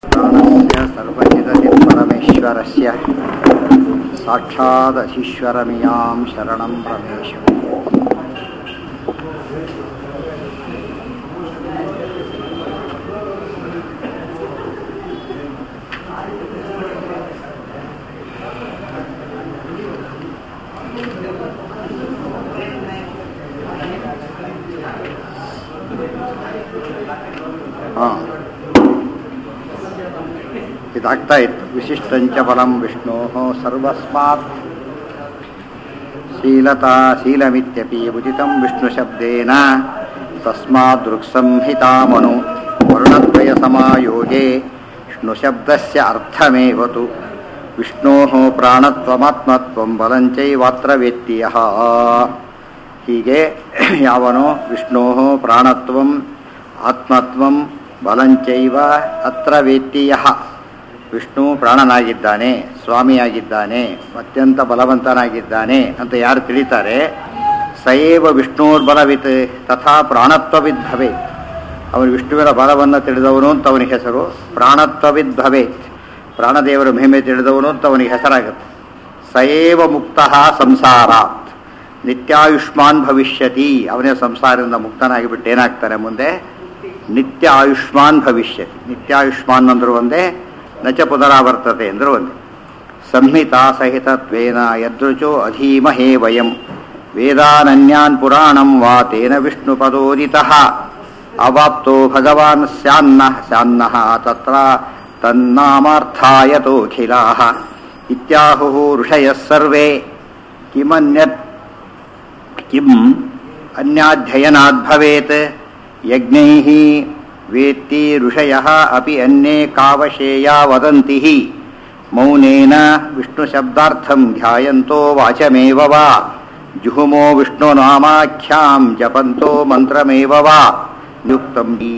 प्राणस्य सर्वजिदति परमेश्वरस्य साक्षादधीश्वरमियां शरणं रमेशम् ಹಾಂ ಇದಾಗ್ತಾ ಇತ್ತು ವಿಶಿಷ್ಟಂಚ ಫಲಂ ವಿಷ್ಣೋ ಸರ್ವಸ್ಮಾತ್ ಶೀಲತಾ ಶೀಲಮಿತ್ಯಪಿ ಉದಿತಂ ವಿಷ್ಣುಶಬ್ದೇನ ತಸ್ಮಾದ್ ದೃಕ್ಸಂಹಿತಾಮನು ವರ್ಣದ್ವಯ ಸಮಾಯೋಗೆ ವಿಷ್ಣುಶಬ್ದಸ್ಯ ಅರ್ಥಮೇವತು ವಿಷ್ಣೋ ಪ್ರಾಣತ್ವಮಾತ್ಮತ್ವಂ ಬಲಂಚೈವಾತ್ರ ವೇತ್ತೀಯ ಹೀಗೆ ಯಾವನೋ ವಿಷ್ಣೋ ಪ್ರಾಣತ್ವಂ ಆತ್ಮತ್ವಂ ಬಲಂಚೈವ ಅತ್ರ ವೇತ್ತೀಯ ವಿಷ್ಣು ಪ್ರಾಣನಾಗಿದ್ದಾನೆ ಸ್ವಾಮಿಯಾಗಿದ್ದಾನೆ ಅತ್ಯಂತ ಬಲವಂತನಾಗಿದ್ದಾನೆ ಅಂತ ಯಾರು ತಿಳಿತಾರೆ ಸಯೇವ ವಿಷ್ಣುರ್ಬಲವಿತ್ ತಥಾ ಪ್ರಾಣತ್ವವಿದ್ ಭವೇತ್ ಅವನು ವಿಷ್ಣುವಿನ ಬಲವನ್ನು ತಿಳಿದವನು ಅಂತ ಅವನಿಗೆ ಹೆಸರು ಪ್ರಾಣತ್ವವಿದ್ ಭವೇತ್ ಪ್ರಾಣದೇವರ ಮಹಿಮೆ ತಿಳಿದವನು ಅಂತ ಅವನಿಗೆ ಹೆಸರಾಗುತ್ತೆ ಸಯೇವ ಮುಕ್ತ ಸಂಸಾರಾತ್ ನಿತ್ಯಾಯುಷ್ಮಾನ್ ಭವಿಷ್ಯತಿ ಅವನೇ ಸಂಸಾರದಿಂದ ಮುಕ್ತನಾಗಿಬಿಟ್ಟು ಏನಾಗ್ತಾನೆ ಮುಂದೆ ನಿತ್ಯ ಆಯುಷ್ಮಾನ್ ಭವಿಷ್ಯತಿ ನಿತ್ಯಾಯುಷ್ಮಾನ್ ಅಂದ್ರು ಒಂದೇ ನಚ ಪುನರಾವರ್ತತೆ ಅಂದ್ರು ಒಂದೇ ಸಂಹಿತಾ ಸಹಿತತ್ವೇನ ಯದೃಚೋ ಅಧೀಮಹೇ ವಯಂ ವೇದಾನನ್ಯಾನ್ ಪುರಾಣಂ ವಾ ತೇನ ವಿಷ್ಣು ಪದೋದಿತಃ ಅವಾಪ್ತೋ ಭಗವಾನ್ ಸ್ಯಾನ್ನ ಸ್ಯಾನ್ನಃ ತತ್ರ ತನ್ನಾಮಾರ್ಥಾಯತೋಖಿಲಾಃ ಇತ್ಯಾಹುಃ ಋಷಯಃ ಸರ್ವೇ ಕಿಮನ್ಯತ್ ಕಿಂ ಅನ್ಯಾಧ್ಯಯನಾದ್ ಭವೇತ್ ಯಜ್ಞೈಃ ವೇತ್ತಿ ಋಷಯಃ ಅಪಿ ಅನ್ಯೇ ಕಾವಶೇಯಾ ವದಂತಿ ಮೌನೇನ ವಿಷ್ಣುಶಬ್ದಾರ್ಥಂ ಧ್ಯಾಯಂತೋ ವಾಚಮೇವ ವಾ ಜುಹುಮೋ ವಿಷ್ಣುನಾಮಾಖ್ಯಾಂ ಜಪಂತೋ ಮಂತ್ರಮೇವ ವಾ ಯುಕ್ತಂ ಈ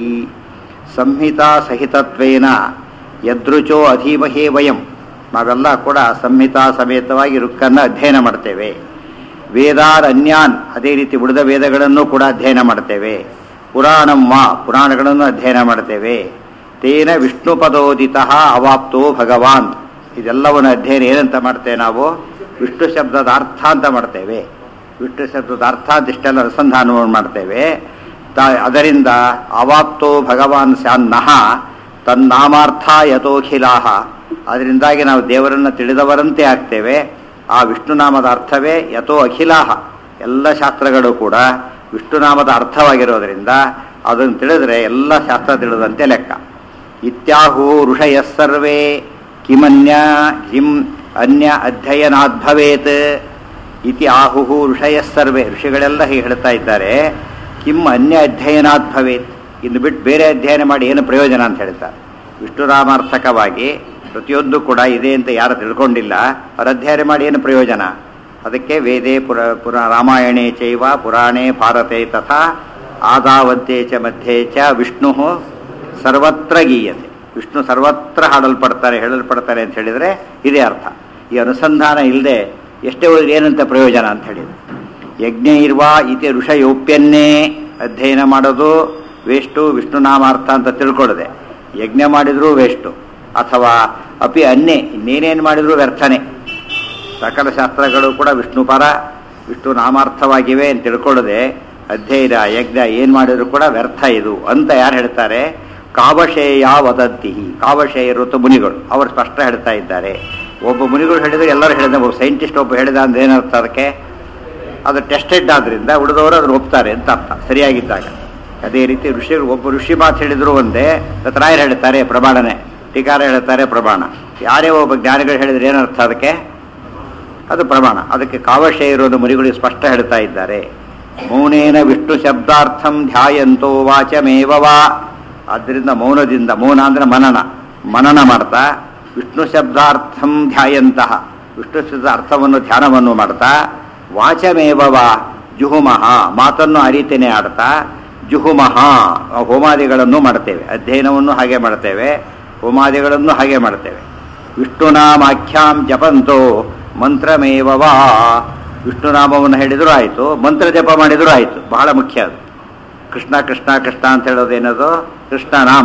ಸಂಹಿತಾ ಸಹಿತತ್ವೇನ ಯದೃಚೋ ಅಧೀಮಹೇ ವಯಂ ನಾವೆಲ್ಲ ಕೂಡ ಸಂಹಿತಾ ಸಮೇತವಾಗಿ ರುಕ್ಕನ್ನು ಅಧ್ಯಯನ ಮಾಡ್ತೇವೆ ವೇದಾರ್ ಅನ್ಯಾನ್ ಅದೇ ರೀತಿ ಉಳಿದ ವೇದಗಳನ್ನು ಕೂಡ ಅಧ್ಯಯನ ಮಾಡ್ತೇವೆ ಪುರಾಣಂ ವಾ ಪುರಾಣಗಳನ್ನು ಅಧ್ಯಯನ ಮಾಡ್ತೇವೆ ತೇನ ವಿಷ್ಣು ಪದೋದಿತ ಅವಾಪ್ತೋ ಭಗವಾನ್ ಇದೆಲ್ಲವನ್ನು ಅಧ್ಯಯನ ಏನಂತ ಮಾಡ್ತೇವೆ ನಾವು ವಿಷ್ಣು ಶಬ್ದದ ಅರ್ಥ ಅಂತ ಮಾಡ್ತೇವೆ ವಿಷ್ಣು ಶಬ್ದದ ಅರ್ಥ ಅಂತ ಇಷ್ಟೆಲ್ಲ ಅನುಸಂಧಾನವನ್ನು ಮಾಡ್ತೇವೆ ತ- ಅದರಿಂದ ಅವಾಪ್ತೋ ಭಗವಾನ್ ಸ್ಯಾನ್ನಃ ತನ್ನಾಮಾರ್ಥ ಯಥೋಖಿಲಾಹ ಅದರಿಂದಾಗಿ ನಾವು ದೇವರನ್ನು ತಿಳಿದವರಂತೆ ಆಗ್ತೇವೆ ಆ ವಿಷ್ಣುನಾಮದ ಅರ್ಥವೇ ಯಥೋ ಅಖಿಲಾಹ ಎಲ್ಲ ಶಾಸ್ತ್ರಗಳು ಕೂಡ ವಿಷ್ಣುನಾಮದ ಅರ್ಥವಾಗಿರೋದರಿಂದ ಅದನ್ನು ತಿಳಿದ್ರೆ ಎಲ್ಲ ಶಾಸ್ತ್ರ ತಿಳಿದಂತೆ ಲೆಕ್ಕ ಇತ್ಯಾಹು ಋಷಯ ಸರ್ವೇ ಕಿಮನ್ಯ ಕಿಂ ಅನ್ಯ ಅಧ್ಯಯನಾದ್ಭವೇತ್ ಇತಿ ಆಹುಹು ಋಷಯ ಸರ್ವೇ ಋಷಿಗಳೆಲ್ಲ ಹೀಗೆ ಹೇಳ್ತಾ ಇದ್ದಾರೆ ಕಿಂ ಅನ್ಯ ಅಧ್ಯಯನಾತ್ ಭವೇತ್ ಇನ್ನು ಬಿಟ್ಟು ಬೇರೆ ಅಧ್ಯಯನ ಮಾಡಿ ಏನು ಪ್ರಯೋಜನ ಅಂತ ಹೇಳ್ತಾರೆ ವಿಷ್ಣುರಾಮಾರ್ಥಕವಾಗಿ ಪ್ರತಿಯೊಂದು ಕೂಡ ಇದೆ ಅಂತ ಯಾರು ತಿಳ್ಕೊಂಡಿಲ್ಲ ಅವ್ರ ಅಧ್ಯಯನ ಮಾಡಿ ಏನು ಪ್ರಯೋಜನ ಅದಕ್ಕೆ ವೇದೇ ಪುರ ಪುರ ರಾಮಾಯಣೇ ಚೈವ ಪುರಾಣೇ ಭಾರತೆ ತಥಾ ಆದಾವಂತೆ ಚ ಮಧ್ಯೆ ಚ ವಿಷ್ಣು ಸರ್ವತ್ರ ಗೀಯತೆ ವಿಷ್ಣು ಸರ್ವತ್ರ ಹಾಡಲ್ಪಡ್ತಾರೆ ಹೇಳಲ್ಪಡ್ತಾರೆ ಅಂತ ಹೇಳಿದರೆ ಇದೇ ಅರ್ಥ ಈ ಅನುಸಂಧಾನ ಇಲ್ಲದೆ ಎಷ್ಟೇ ಹೋದ್ರೆ ಏನಂತ ಪ್ರಯೋಜನ ಅಂತ ಹೇಳಿದ್ರು ಯಜ್ಞ ಇರುವ ಇತಿ ಋಷಯೋಪ್ಯನ್ನೇ ಅಧ್ಯಯನ ಮಾಡೋದು ವೇಷ್ಟು ವಿಷ್ಣುನಾಮಾರ್ಥ ಅಂತ ತಿಳ್ಕೊಳ್ಳದೆ ಯಜ್ಞ ಮಾಡಿದ್ರೂ ವೇಷ್ಟು ಅಥವಾ ಅಪಿ ಅನ್ನೇ ಇನ್ನೇನೇನು ಮಾಡಿದ್ರೂ ವ್ಯರ್ಥನೆ ಸಕಲ ಶಾಸ್ತ್ರಗಳು ಕೂಡ ವಿಷ್ಣು ಪರ ವಿಷ್ಣು ನಾಮಾರ್ಥವಾಗಿವೆ ಅಂತ ತಿಳ್ಕೊಳ್ಳದೆ ಅಧ್ಯಯನ ಯಜ್ಞ ಏನು ಮಾಡಿದ್ರು ಕೂಡ ವ್ಯರ್ಥ ಇದು ಅಂತ ಯಾರು ಹೇಳ್ತಾರೆ ಕಾವಶೇಯ ವದಂತಿ ಕಾವಶೇಯರು ಅಂತ ಮುನಿಗಳು ಅವರು ಸ್ಪಷ್ಟ ಹೇಳ್ತಾ ಇದ್ದಾರೆ ಒಬ್ಬ ಮುನಿಗಳು ಹೇಳಿದ್ರೆ ಎಲ್ಲರೂ ಹೇಳಿದ ಒಬ್ಬ ಸೈಂಟಿಸ್ಟ್ ಒಬ್ಬ ಹೇಳಿದ ಅಂದ್ರೆ ಏನರ್ಥ ಅದಕ್ಕೆ ಅದು ಟೆಸ್ಟೆಡ್ ಆದ್ರಿಂದ ಉಳಿದವರು ಅದನ್ನು ಒಪ್ತಾರೆ ಅಂತ ಅರ್ಥ ಸರಿಯಾಗಿದ್ದಾಗ ಅದೇ ರೀತಿ ಋಷಿಗಳು ಒಬ್ಬ ಋಷಿ ಮಾತು ಹೇಳಿದ್ರು ಒಂದೇ ರಾಯರು ಹೇಳ್ತಾರೆ ಪ್ರಮಾಣನೆ ಟೀಕಾರ ಹೇಳ್ತಾರೆ ಪ್ರಮಾಣ ಯಾರೇ ಒಬ್ಬ ಜ್ಞಾನಿಗಳು ಹೇಳಿದ್ರೆ ಏನರ್ಥ ಅದಕ್ಕೆ ಅದು ಪ್ರಮಾಣ ಅದಕ್ಕೆ ಕಾವಶೇಯರು ಅನ್ನೋ ಮುನಿಗಳು ಸ್ಪಷ್ಟ ಹೇಳ್ತಾ ಇದ್ದಾರೆ ಮೌನೇನ ವಿಷ್ಣು ಶಬ್ದಾರ್ಥಂ ಧ್ಯಾಯಂತೋ ವಾಚಮೇವ ವಾ ಆದ್ದರಿಂದ ಮೌನದಿಂದ ಮೌನ ಅಂದ್ರೆ ಮನನ ಮನನ ಮಾಡ್ತಾ ವಿಷ್ಣು ಶಬ್ದಾರ್ಥಂ ಧ್ಯಾಯಂತಹ ವಿಷ್ಣು ಶಬ್ದ ಅರ್ಥವನ್ನು ಧ್ಯಾನವನ್ನು ಮಾಡ್ತಾ ವಾಚಮೇವ ವಾ ಜುಹುಮಹ ಮಾತನ್ನು ಆ ರೀತಿಯೇ ಆಡ್ತಾ ಜುಹುಮಹ ಹೋಮಾದಿಗಳನ್ನು ಮಾಡ್ತೇವೆ ಅಧ್ಯಯನವನ್ನು ಹಾಗೆ ಮಾಡ್ತೇವೆ ಹೋಮಾದಿಗಳನ್ನು ಹಾಗೆ ಮಾಡ್ತೇವೆ ವಿಷ್ಣುನಾಮಾಖ್ಯಾಂ ಜಪಂತೋ ಮಂತ್ರಮೇವ ವಾ ವಿಷ್ಣುನಾಮವನ್ನು ಹೇಳಿದರೂ ಆಯಿತು ಮಂತ್ರ ಜಪ ಮಾಡಿದರೂ ಆಯಿತು ಬಹಳ ಮುಖ್ಯ ಅದು ಕೃಷ್ಣ ಕೃಷ್ಣ ಕೃಷ್ಣ ಅಂತ ಹೇಳೋದೇನದು ಕೃಷ್ಣ ನಾಮ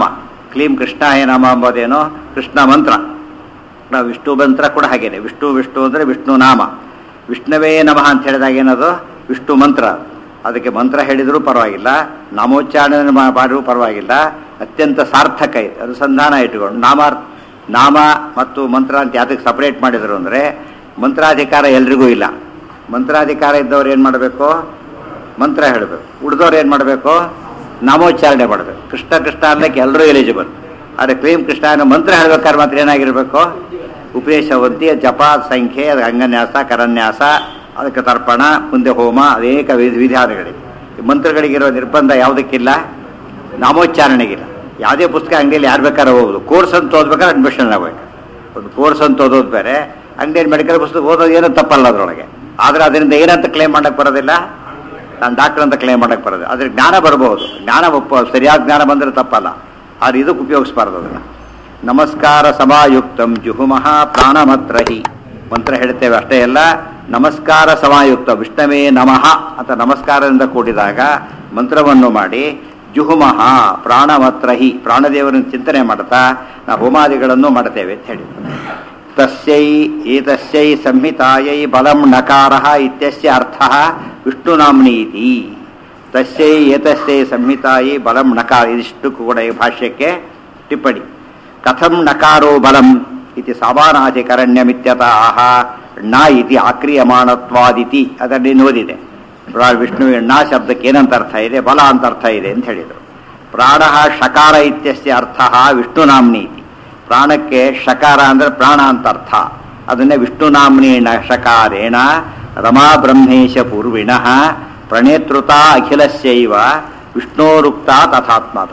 ಕ್ಲೀಂ ಕೃಷ್ಣಾಯ ನಮ ಎಂಬುದೇನೋ ಕೃಷ್ಣ ಮಂತ್ರ ನಾವು ವಿಷ್ಣು ಮಂತ್ರ ಕೂಡ ಹಾಗೇನೆ ವಿಷ್ಣು ವಿಷ್ಣು ಅಂದರೆ ವಿಷ್ಣು ನಾಮ ವಿಷ್ಣುವೇ ನಮಃ ಅಂತ ಹೇಳಿದಾಗ ಏನದು ವಿಷ್ಣು ಮಂತ್ರ ಅದಕ್ಕೆ ಮಂತ್ರ ಹೇಳಿದರೂ ಪರವಾಗಿಲ್ಲ ನಾಮೋಚ್ಚಾರಣೆ ಮಾ- ಮಾಡಿರೂ ಪರವಾಗಿಲ್ಲ ಅತ್ಯಂತ ಸಾರ್ಥಕ ಇದೆ ಅನುಸಂಧಾನ ಇಟ್ಟುಕೊಂಡು ನಾಮ ನಾಮ ಮತ್ತು ಮಂತ್ರ ಅಂತ ಯಾತಕ್ಕೆ ಸಪರೇಟ್ ಮಾಡಿದರು ಅಂದರೆ ಮಂತ್ರಾಧಿಕಾರ ಎಲ್ರಿಗೂ ಇಲ್ಲ ಮಂತ್ರಾಧಿಕಾರ ಇದ್ದವ್ರು ಏನು ಮಾಡಬೇಕು ಮಂತ್ರ ಹೇಳಬೇಕು ಉಳಿದವ್ರು ಏನು ಮಾಡಬೇಕು ನಾಮೋಚ್ಚಾರಣೆ ಮಾಡಬೇಕು ಕೃಷ್ಣ ಕೃಷ್ಣ ಅನ್ನಕ್ಕೆ ಎಲ್ಲರೂ ಎಲಿಜಿಬಲ್ ಆದರೆ ಕ್ಲೀಮ್ ಕೃಷ್ಣ ಅನ್ನೋ ಮಂತ್ರ ಹೇಳ್ಬೇಕಾದ್ರೆ ಮಾತ್ರ ಏನಾಗಿರಬೇಕು ಉಪದೇಶವಂತಿ ಜಪ ಸಂಖ್ಯೆ ಅದಕ್ಕೆ ಅಂಗನ್ಯಾಸ ಕರನ್ಯಾಸ ಅದಕ್ಕೆ ತರ್ಪಣ ಮುಂದೆ ಹೋಮ ಅನೇಕ ವಿಧ ವಿಧಾನಗಳಿವೆ ಈ ಮಂತ್ರಗಳಿಗಿರೋ ನಿರ್ಬಂಧ ಯಾವುದಕ್ಕಿಲ್ಲ ನಾಮೋಚ್ಚಾರಣೆಗಿಲ್ಲ ಯಾವುದೇ ಪುಸ್ತಕ ಅಂಗಡಿಯಲ್ಲಿ ಯಾರು ಬೇಕಾದ್ರೆ ಹೋಗೋದು ಕೋರ್ಸ್ ಅಂತ ಓದ್ಬೇಕಾದ್ರೆ ಅಡ್ಮಿಷನ್ ಆಗಬೇಕು ಒಂದು ಕೋರ್ಸ್ ಅಂತ ಓದೋದು ಬೇರೆ ಅಂಗಡಿಯಲ್ಲಿ ಮೆಡಿಕಲ್ ಪುಸ್ತಕ ಓದೋದು ಏನೂ ತಪ್ಪಲ್ಲ ಅದರೊಳಗೆ ಆದರೆ ಅದರಿಂದ ಏನಂತ ಕ್ಲೇಮ್ ಮಾಡಕ್ಕೆ ಬರೋದಿಲ್ಲ ನಾನು ಡಾಕ್ಟರ್ ಅಂತ ಕ್ಲೇಮ್ ಮಾಡಕ್ಕೆ ಬರೋದು ಅದ್ರ ಜ್ಞಾನ ಬರ್ಬೋದು ಜ್ಞಾನ ಒಪ್ಪ ಸರಿಯಾದ ಜ್ಞಾನ ಬಂದರೆ ತಪ್ಪಲ್ಲ ಆದ್ರೆ ಇದಕ್ಕೆ ಉಪಯೋಗಿಸ್ಬಾರ್ದು ಅದನ್ನು ನಮಸ್ಕಾರ ಸಮಾಯುಕ್ತಂ ಜುಹುಮಃ ಪ್ರಾಣಮತ್ರಹಿ ಮಂತ್ರ ಹೇಳ್ತೇವೆ ಅಷ್ಟೇ ಅಲ್ಲ ನಮಸ್ಕಾರ ಸಮಾಯುಕ್ತ ವಿಷ್ಣವೇ ನಮಃ ಅಂತ ನಮಸ್ಕಾರದಿಂದ ಕೂಡಿದಾಗ ಮಂತ್ರವನ್ನು ಮಾಡಿ ಜುಹುಮಃ ಪ್ರಾಣಮತ್ರಹಿ ಪ್ರಾಣದೇವರನ್ನು ಚಿಂತನೆ ಮಾಡ್ತಾ ನಾವು ಹೋಮಾದಿಗಳನ್ನು ಮಾಡ್ತೇವೆ ಅಂತ ಹೇಳಿ ತಸ್ಯೈ ಏತಸ್ಯೈ ಸಂಹಿತಾಯೈ ಬಲಂ ನಕಾರಃ ಇತ್ಯಸ್ಯ ಅರ್ಥಃ ವಿಷ್ಣುನಾಮ್ನಿ ಇತಿ ತಸ್ಯೈ ಏತಸ್ಯೈ ಸಂಹಿತಾಯೈ ಬಲಂ ನಕಾರ ಇದಿಷ್ಟು ಕೂಡ ಈ ಭಾಷ್ಯಕ್ಕೆ ಟಿಪ್ಪಣಿ ಕಥಂ ನಕಾರೋ ಬಲಂ ಇತಿ ಸಮಾನಾಧಿಕರಣ್ಯಮಿತ್ಯತಃ ಣ ಇತಿ ಆಕ್ರಿಯಮಾಣತ್ವಾದಿತಿ ಅದರಲ್ಲಿ ಓದಿದೆ ಪ್ರಾ- ವಿಷ್ಣುವಿನ ಣ ಶಬ್ದಕ್ಕೆ ಏನಂತ ಅರ್ಥ ಇದೆ ಬಲ ಅಂತ ಅರ್ಥ ಇದೆ ಅಂತ ಹೇಳಿದರು ಪ್ರಾಣ ಶಕಾರ ಇತ್ಯಸ್ಯ ಅರ್ಥ ವಿಷ್ಣುನಾಮ್ನಿ ಇತಿ ಪ್ರಾಣಕ್ಕೆ ಶಕಾರ ಅಂದ್ರೆ ಪ್ರಾಣ ಅಂತ ಅರ್ಥ ಅದನ್ನೇ ವಿಷ್ಣುನಾಮ್ನೇಣ ಶಕಾರೇಣ ರಮಾ ಬ್ರಹ್ಮೇಶ ಪೂರ್ವಿಣಃ ಪ್ರಣೇತೃತ ಅಖಿಲಸ್ಯೈವ ವಿಷ್ಣೋರುಕ್ತ ತಥಾತ್ಮತ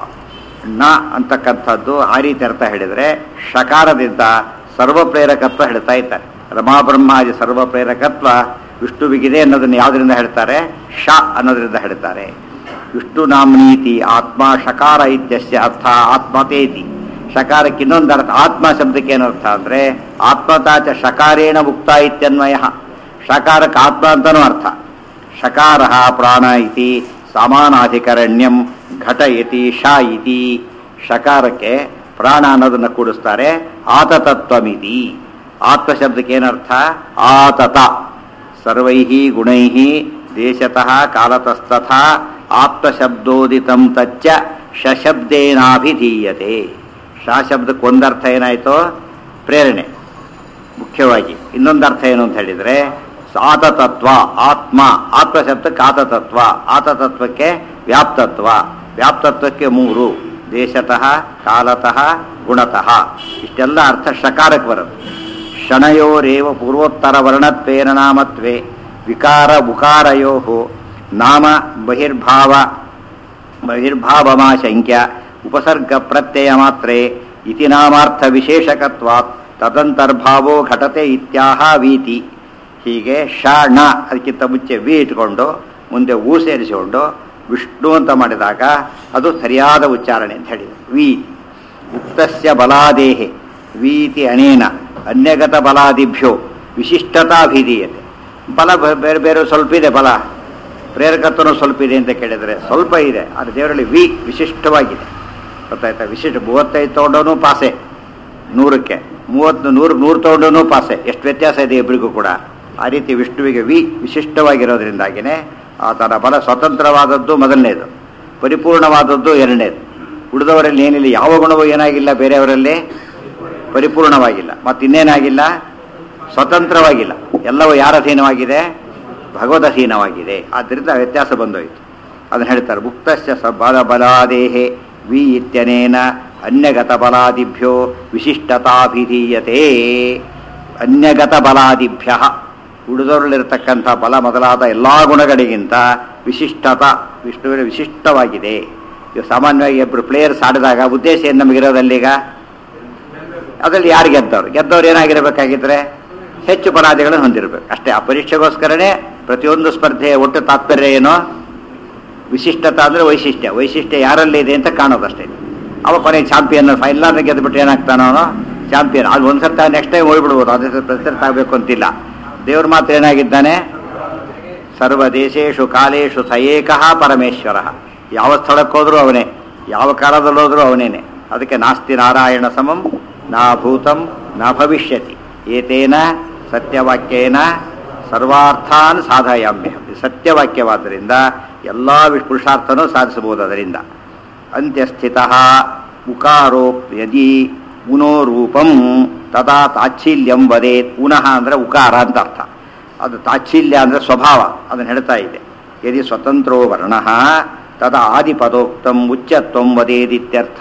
ನ ಅಂತಕ್ಕಂಥದ್ದು ಆ ರೀತಿ ಅರ್ಥ ಹೇಳಿದರೆ ಶಕಾರದಿಂದ ಸರ್ವ ಪ್ರೇರಕತ್ವ ಹೇಳ್ತಾ ಇದ್ದಾರೆ ರಮಾ ಬ್ರಹ್ಮಾದಿ ಸರ್ವ ಪ್ರೇರಕತ್ವ ವಿಷ್ಣುವಿಗಿದೆ ಅನ್ನೋದನ್ನು ಯಾವುದರಿಂದ ಹೇಳ್ತಾರೆ ಶ ಅನ್ನೋದರಿಂದ ಹೇಳ್ತಾರೆ ವಿಷ್ಣು ನಾಮ್ನೀತಿ ಆತ್ಮ ಶಕಾರ ಇತ್ಯಸ್ಯ ಅರ್ಥ ಆತ್ಮತೇತಿ ಶಕಾರಕ್ಕೆ ಇನ್ನೊಂದು ಅರ್ಥ ಆತ್ಮ ಶಬ್ದಕ್ಕೆ ಏನರ್ಥ ಅಂದ್ರೆ ಆತ್ಮತಾಚ ಶಕಾರೇಣ ಮುಕ್ತ ಇತ್ಯನ್ವಯ ಶಕಾರಕ್ಕೆ ಆತ್ಮ ಅಂತನೂ ಅರ್ಥ ಶಕಾರ ಪ್ರಾಣ ಇತಿ ಸಮಾನಾಧಿಕರಣ್ಯಂ ಘಟ ಇತಿ ಶ ಇತಿ ಶಕಾರಕ್ಕೆ ಪ್ರಾಣ ಅನ್ನೋದನ್ನು ಕೂಡಿಸ್ತಾರೆ ಆತತತ್ವಮಿತಿ ಆತ್ಮ ಶಬ್ದಕ್ಕೆ ಏನರ್ಥ ಆತತ ಸರ್ವೈ ಗುಣೈ ದೇಶತಃ ಕಾಲತಸ್ತಥಾ ಆತ್ಮಶಬ್ದೋದಿತಂ ತಚ್ಚ ಶಬ್ದೇನಾಭಿಧೀಯತೆ ಶ ಶಬ್ದಕ್ಕೆ ಒಂದರ್ಥ ಏನಾಯಿತು ಪ್ರೇರಣೆ ಮುಖ್ಯವಾಗಿ ಇನ್ನೊಂದು ಅರ್ಥ ಏನು ಅಂತ ಹೇಳಿದ್ರೆ ಆತತತ್ವ ಆತ್ಮ ಆತ್ಮ ಶಬ್ದಕ್ಕೆ ಆತತತ್ವ ಆತತತ್ವಕ್ಕೆ ವ್ಯಾಪ್ತತ್ವ ವ್ಯಾಪ್ತತ್ವಕ್ಕೆ ಮೂರು ದೇಶತಃ ಕಾಲತಃ ಗುಣತಃ ಇಷ್ಟೆಲ್ಲ ಅರ್ಥ ಶಕಾರಕ್ಕೆ ಬರುತ್ತೆ ಶಣಯೋರೇವ ಪೂರ್ವೋತ್ತರ ವರ್ಣತ್ವೇನ ನಾಮತ್ವೇ ವಿಕಾರ ಉಕಾರಯೋ ನಾಮ ಬಹಿರ್ಭಾವ ಬಹಿರ್ಭಾವಮಾಶಂಕ್ಯ ಉಪಸರ್ಗ ಪ್ರತ್ಯಯ ಮಾತ್ರೇ ಇತಿ ನಾಮಾರ್ಥ ವಿಶೇಷಕತ್ವಾತ್ ತದಂತರ್ಭಾವೋ ಘಟತೆ ಇತ್ಯಾಹ ವೀತಿ ಹೀಗೆ ಷ ಣ ಅದಕ್ಕಿಂತ ಮುಂಚೆ ವಿ ಇಟ್ಕೊಂಡು ಮುಂದೆ ಊ ಸೇರಿಸಿಕೊಂಡು ವಿಷ್ಣು ಅಂತ ಮಾಡಿದಾಗ ಅದು ಸರಿಯಾದ ಉಚ್ಚಾರಣೆ ಅಂತ ಹೇಳಿದೆ ವಿ ಉಕ್ತಸ್ಯ ಬಲಾದೇಹೆ ವೀತಿ ಅನೇನ ಅನ್ಯಗತ ಬಲಾದಿಭ್ಯೋ ವಿಶಿಷ್ಟತಾಭಿಧೀಯತೆ ಬಲ ಬ- ಬೇರೆ ಬೇರೆ ಸ್ವಲ್ಪ ಇದೆ ಬಲ ಪ್ರೇರಕತ್ವನೂ ಸ್ವಲ್ಪ ಇದೆ ಅಂತ ಕೇಳಿದರೆ ಸ್ವಲ್ಪ ಇದೆ ಆದರೆ ದೇವರಲ್ಲಿ ವಿ ವಿಶಿಷ್ಟವಾಗಿದೆ ಗೊತ್ತಾಯ್ತಾ ವಿಶಿಷ್ಟ ಮೂವತ್ತೈದು ತೊಗೊಂಡವನು ಪಾಸೆ ನೂರಕ್ಕೆ ಮೂವತ್ತು ನೂರು ನೂರು ತೊಗೊಂಡವನು ಪಾಸೆ ಎಷ್ಟು ವ್ಯತ್ಯಾಸ ಇದೆ ಇಬ್ಬರಿಗೂ ಕೂಡ ಆ ರೀತಿ ವಿಷ್ಣುವಿಗೆ ವಿ ವಿಶಿಷ್ಟವಾಗಿರೋದ್ರಿಂದಾಗಿನೇ ಆತನ ಬಲ ಸ್ವತಂತ್ರವಾದದ್ದು ಮೊದಲನೇದು ಪರಿಪೂರ್ಣವಾದದ್ದು ಎರಡನೇದು ಉಳಿದವರಲ್ಲಿ ಏನಿಲ್ಲ ಯಾವ ಗುಣವೂ ಏನಾಗಿಲ್ಲ ಬೇರೆಯವರಲ್ಲಿ ಪರಿಪೂರ್ಣವಾಗಿಲ್ಲ ಮತ್ತು ಇನ್ನೇನಾಗಿಲ್ಲ ಸ್ವತಂತ್ರವಾಗಿಲ್ಲ ಎಲ್ಲವೂ ಯಾರ ಅಧೀನವಾಗಿದೆ ಭಗವದ್ ಅಧೀನವಾಗಿದೆ ಆದ್ದರಿಂದ ವ್ಯತ್ಯಾಸ ಬಂದೋಯ್ತು ಅದನ್ನು ಹೇಳ್ತಾರೆ ಮುಕ್ತಸ್ಯ ಸ ಬಲ ಬಲಾದೇಹೆ ವಿ ಇತ್ಯನೇನ ಅನ್ಯಗತ ಬಲಾದಿಭ್ಯೋ ವಿಶಿಷ್ಟತಾಭಿಧೀಯತೆ ಅನ್ಯಗತ ಬಲಾದಿಭ್ಯ ಉಳಿದವರಲ್ಲಿರತಕ್ಕಂಥ ಬಲ ಮೊದಲಾದ ಎಲ್ಲ ಗುಣಗಳಿಗಿಂತ ವಿಶಿಷ್ಟತ ವಿಷ್ಣುವಿನ ವಿಶಿಷ್ಟವಾಗಿದೆ ಈಗ ಸಾಮಾನ್ಯವಾಗಿ ಇಬ್ಬರು ಪ್ಲೇಯರ್ಸ್ ಆಡಿದಾಗ ಉದ್ದೇಶ ಏನು ನಮಗಿರೋದಲ್ಲೀಗ ಅದರಲ್ಲಿ ಯಾರು ಗೆದ್ದವ್ರು ಗೆದ್ದವ್ರು ಏನಾಗಿರಬೇಕಾಗಿದ್ರೆ ಹೆಚ್ಚು ಪರಾದಿಗಳನ್ನು ಹೊಂದಿರಬೇಕು ಅಷ್ಟೇ ಆ ಪರೀಕ್ಷೆಗೋಸ್ಕರನೇ ಪ್ರತಿಯೊಂದು ಸ್ಪರ್ಧೆಯ ಒಟ್ಟು ತಾತ್ಪರ್ಯ ಏನು ವಿಶಿಷ್ಟತ ಅಂದರೆ ವೈಶಿಷ್ಟ್ಯ ವೈಶಿಷ್ಟ್ಯ ಯಾರಲ್ಲಿ ಇದೆ ಅಂತ ಕಾಣೋದಷ್ಟೇ ಅವ ಕೊನೆಗೆ ಚಾಂಪಿಯನ್ ಫೈನಲ್ ಗೆದ್ದುಬಿಟ್ಟು ಏನಾಗ್ತಾನೋ ಅವನು ಚಾಂಪಿಯನ್ ಅದು ಒಂದ್ಸರ್ತ ನೆಕ್ಸ್ಟ್ ಟೈಮ್ ಹೋಗ್ಬಿಡ್ಬೋದು ಅದೇ ಪ್ರತಿಸರ್ತ ಆಗಬೇಕು ಅಂತಿಲ್ಲ ದೇವ್ರ ಮಾತ್ರ ಏನಾಗಿದ್ದಾನೆ ಸರ್ವ ದೇಶೇಶು ಕಾಲೇಶು ಸ ಏಕಃ ಪರಮೇಶ್ವರ ಯಾವ ಸ್ಥಳಕ್ಕೆ ಹೋದ್ರೂ ಅವನೇ ಯಾವ ಕಾಲದಲ್ಲಿ ಹೋದ್ರೂ ಅವನೇನೆ ಅದಕ್ಕೆ ನಾಸ್ತಿ ನಾರಾಯಣ ಸಮಂ ನಾ ಭೂತಂ ನ ಭವಿಷ್ಯತಿ ಏತೇನ ಸತ್ಯವಾಕ್ಯೇನ ಸರ್ವಾರ್ಥಾನ್ ಸಾಧಯಾಮ್ಯ ಇದು ಸತ್ಯವಾಕ್ಯವಾದ್ದರಿಂದ ಎಲ್ಲ ಪುರುಷಾರ್ಥನೂ ಸಾಧಿಸಬಹುದು ಅದರಿಂದ ಅಂತ್ಯಸ್ಥಿತ ಉಕಾರೋ ಯದಿ ಉನೋ ರೂಪಂ ತದಾ ತಾಚ್ಛಿಲ್ಯಂ ವದೇತ್ ಉನಃ ಅಂದರೆ ಉಕಾರ ಅಂತ ಅರ್ಥ ಅದು ತಾಚ್ಛಿಲ್ಯ ಅಂದರೆ ಸ್ವಭಾವ ಅದನ್ನು ಹೇಳ್ತಾ ಇದೆ ಯದಿ ಸ್ವತಂತ್ರೋ ವರ್ಣ ತದಾ ಆದಿಪದೋಕ್ತಂ ಉಚ್ಚತ್ವಂ ವದೇದಿತ್ಯರ್ಥ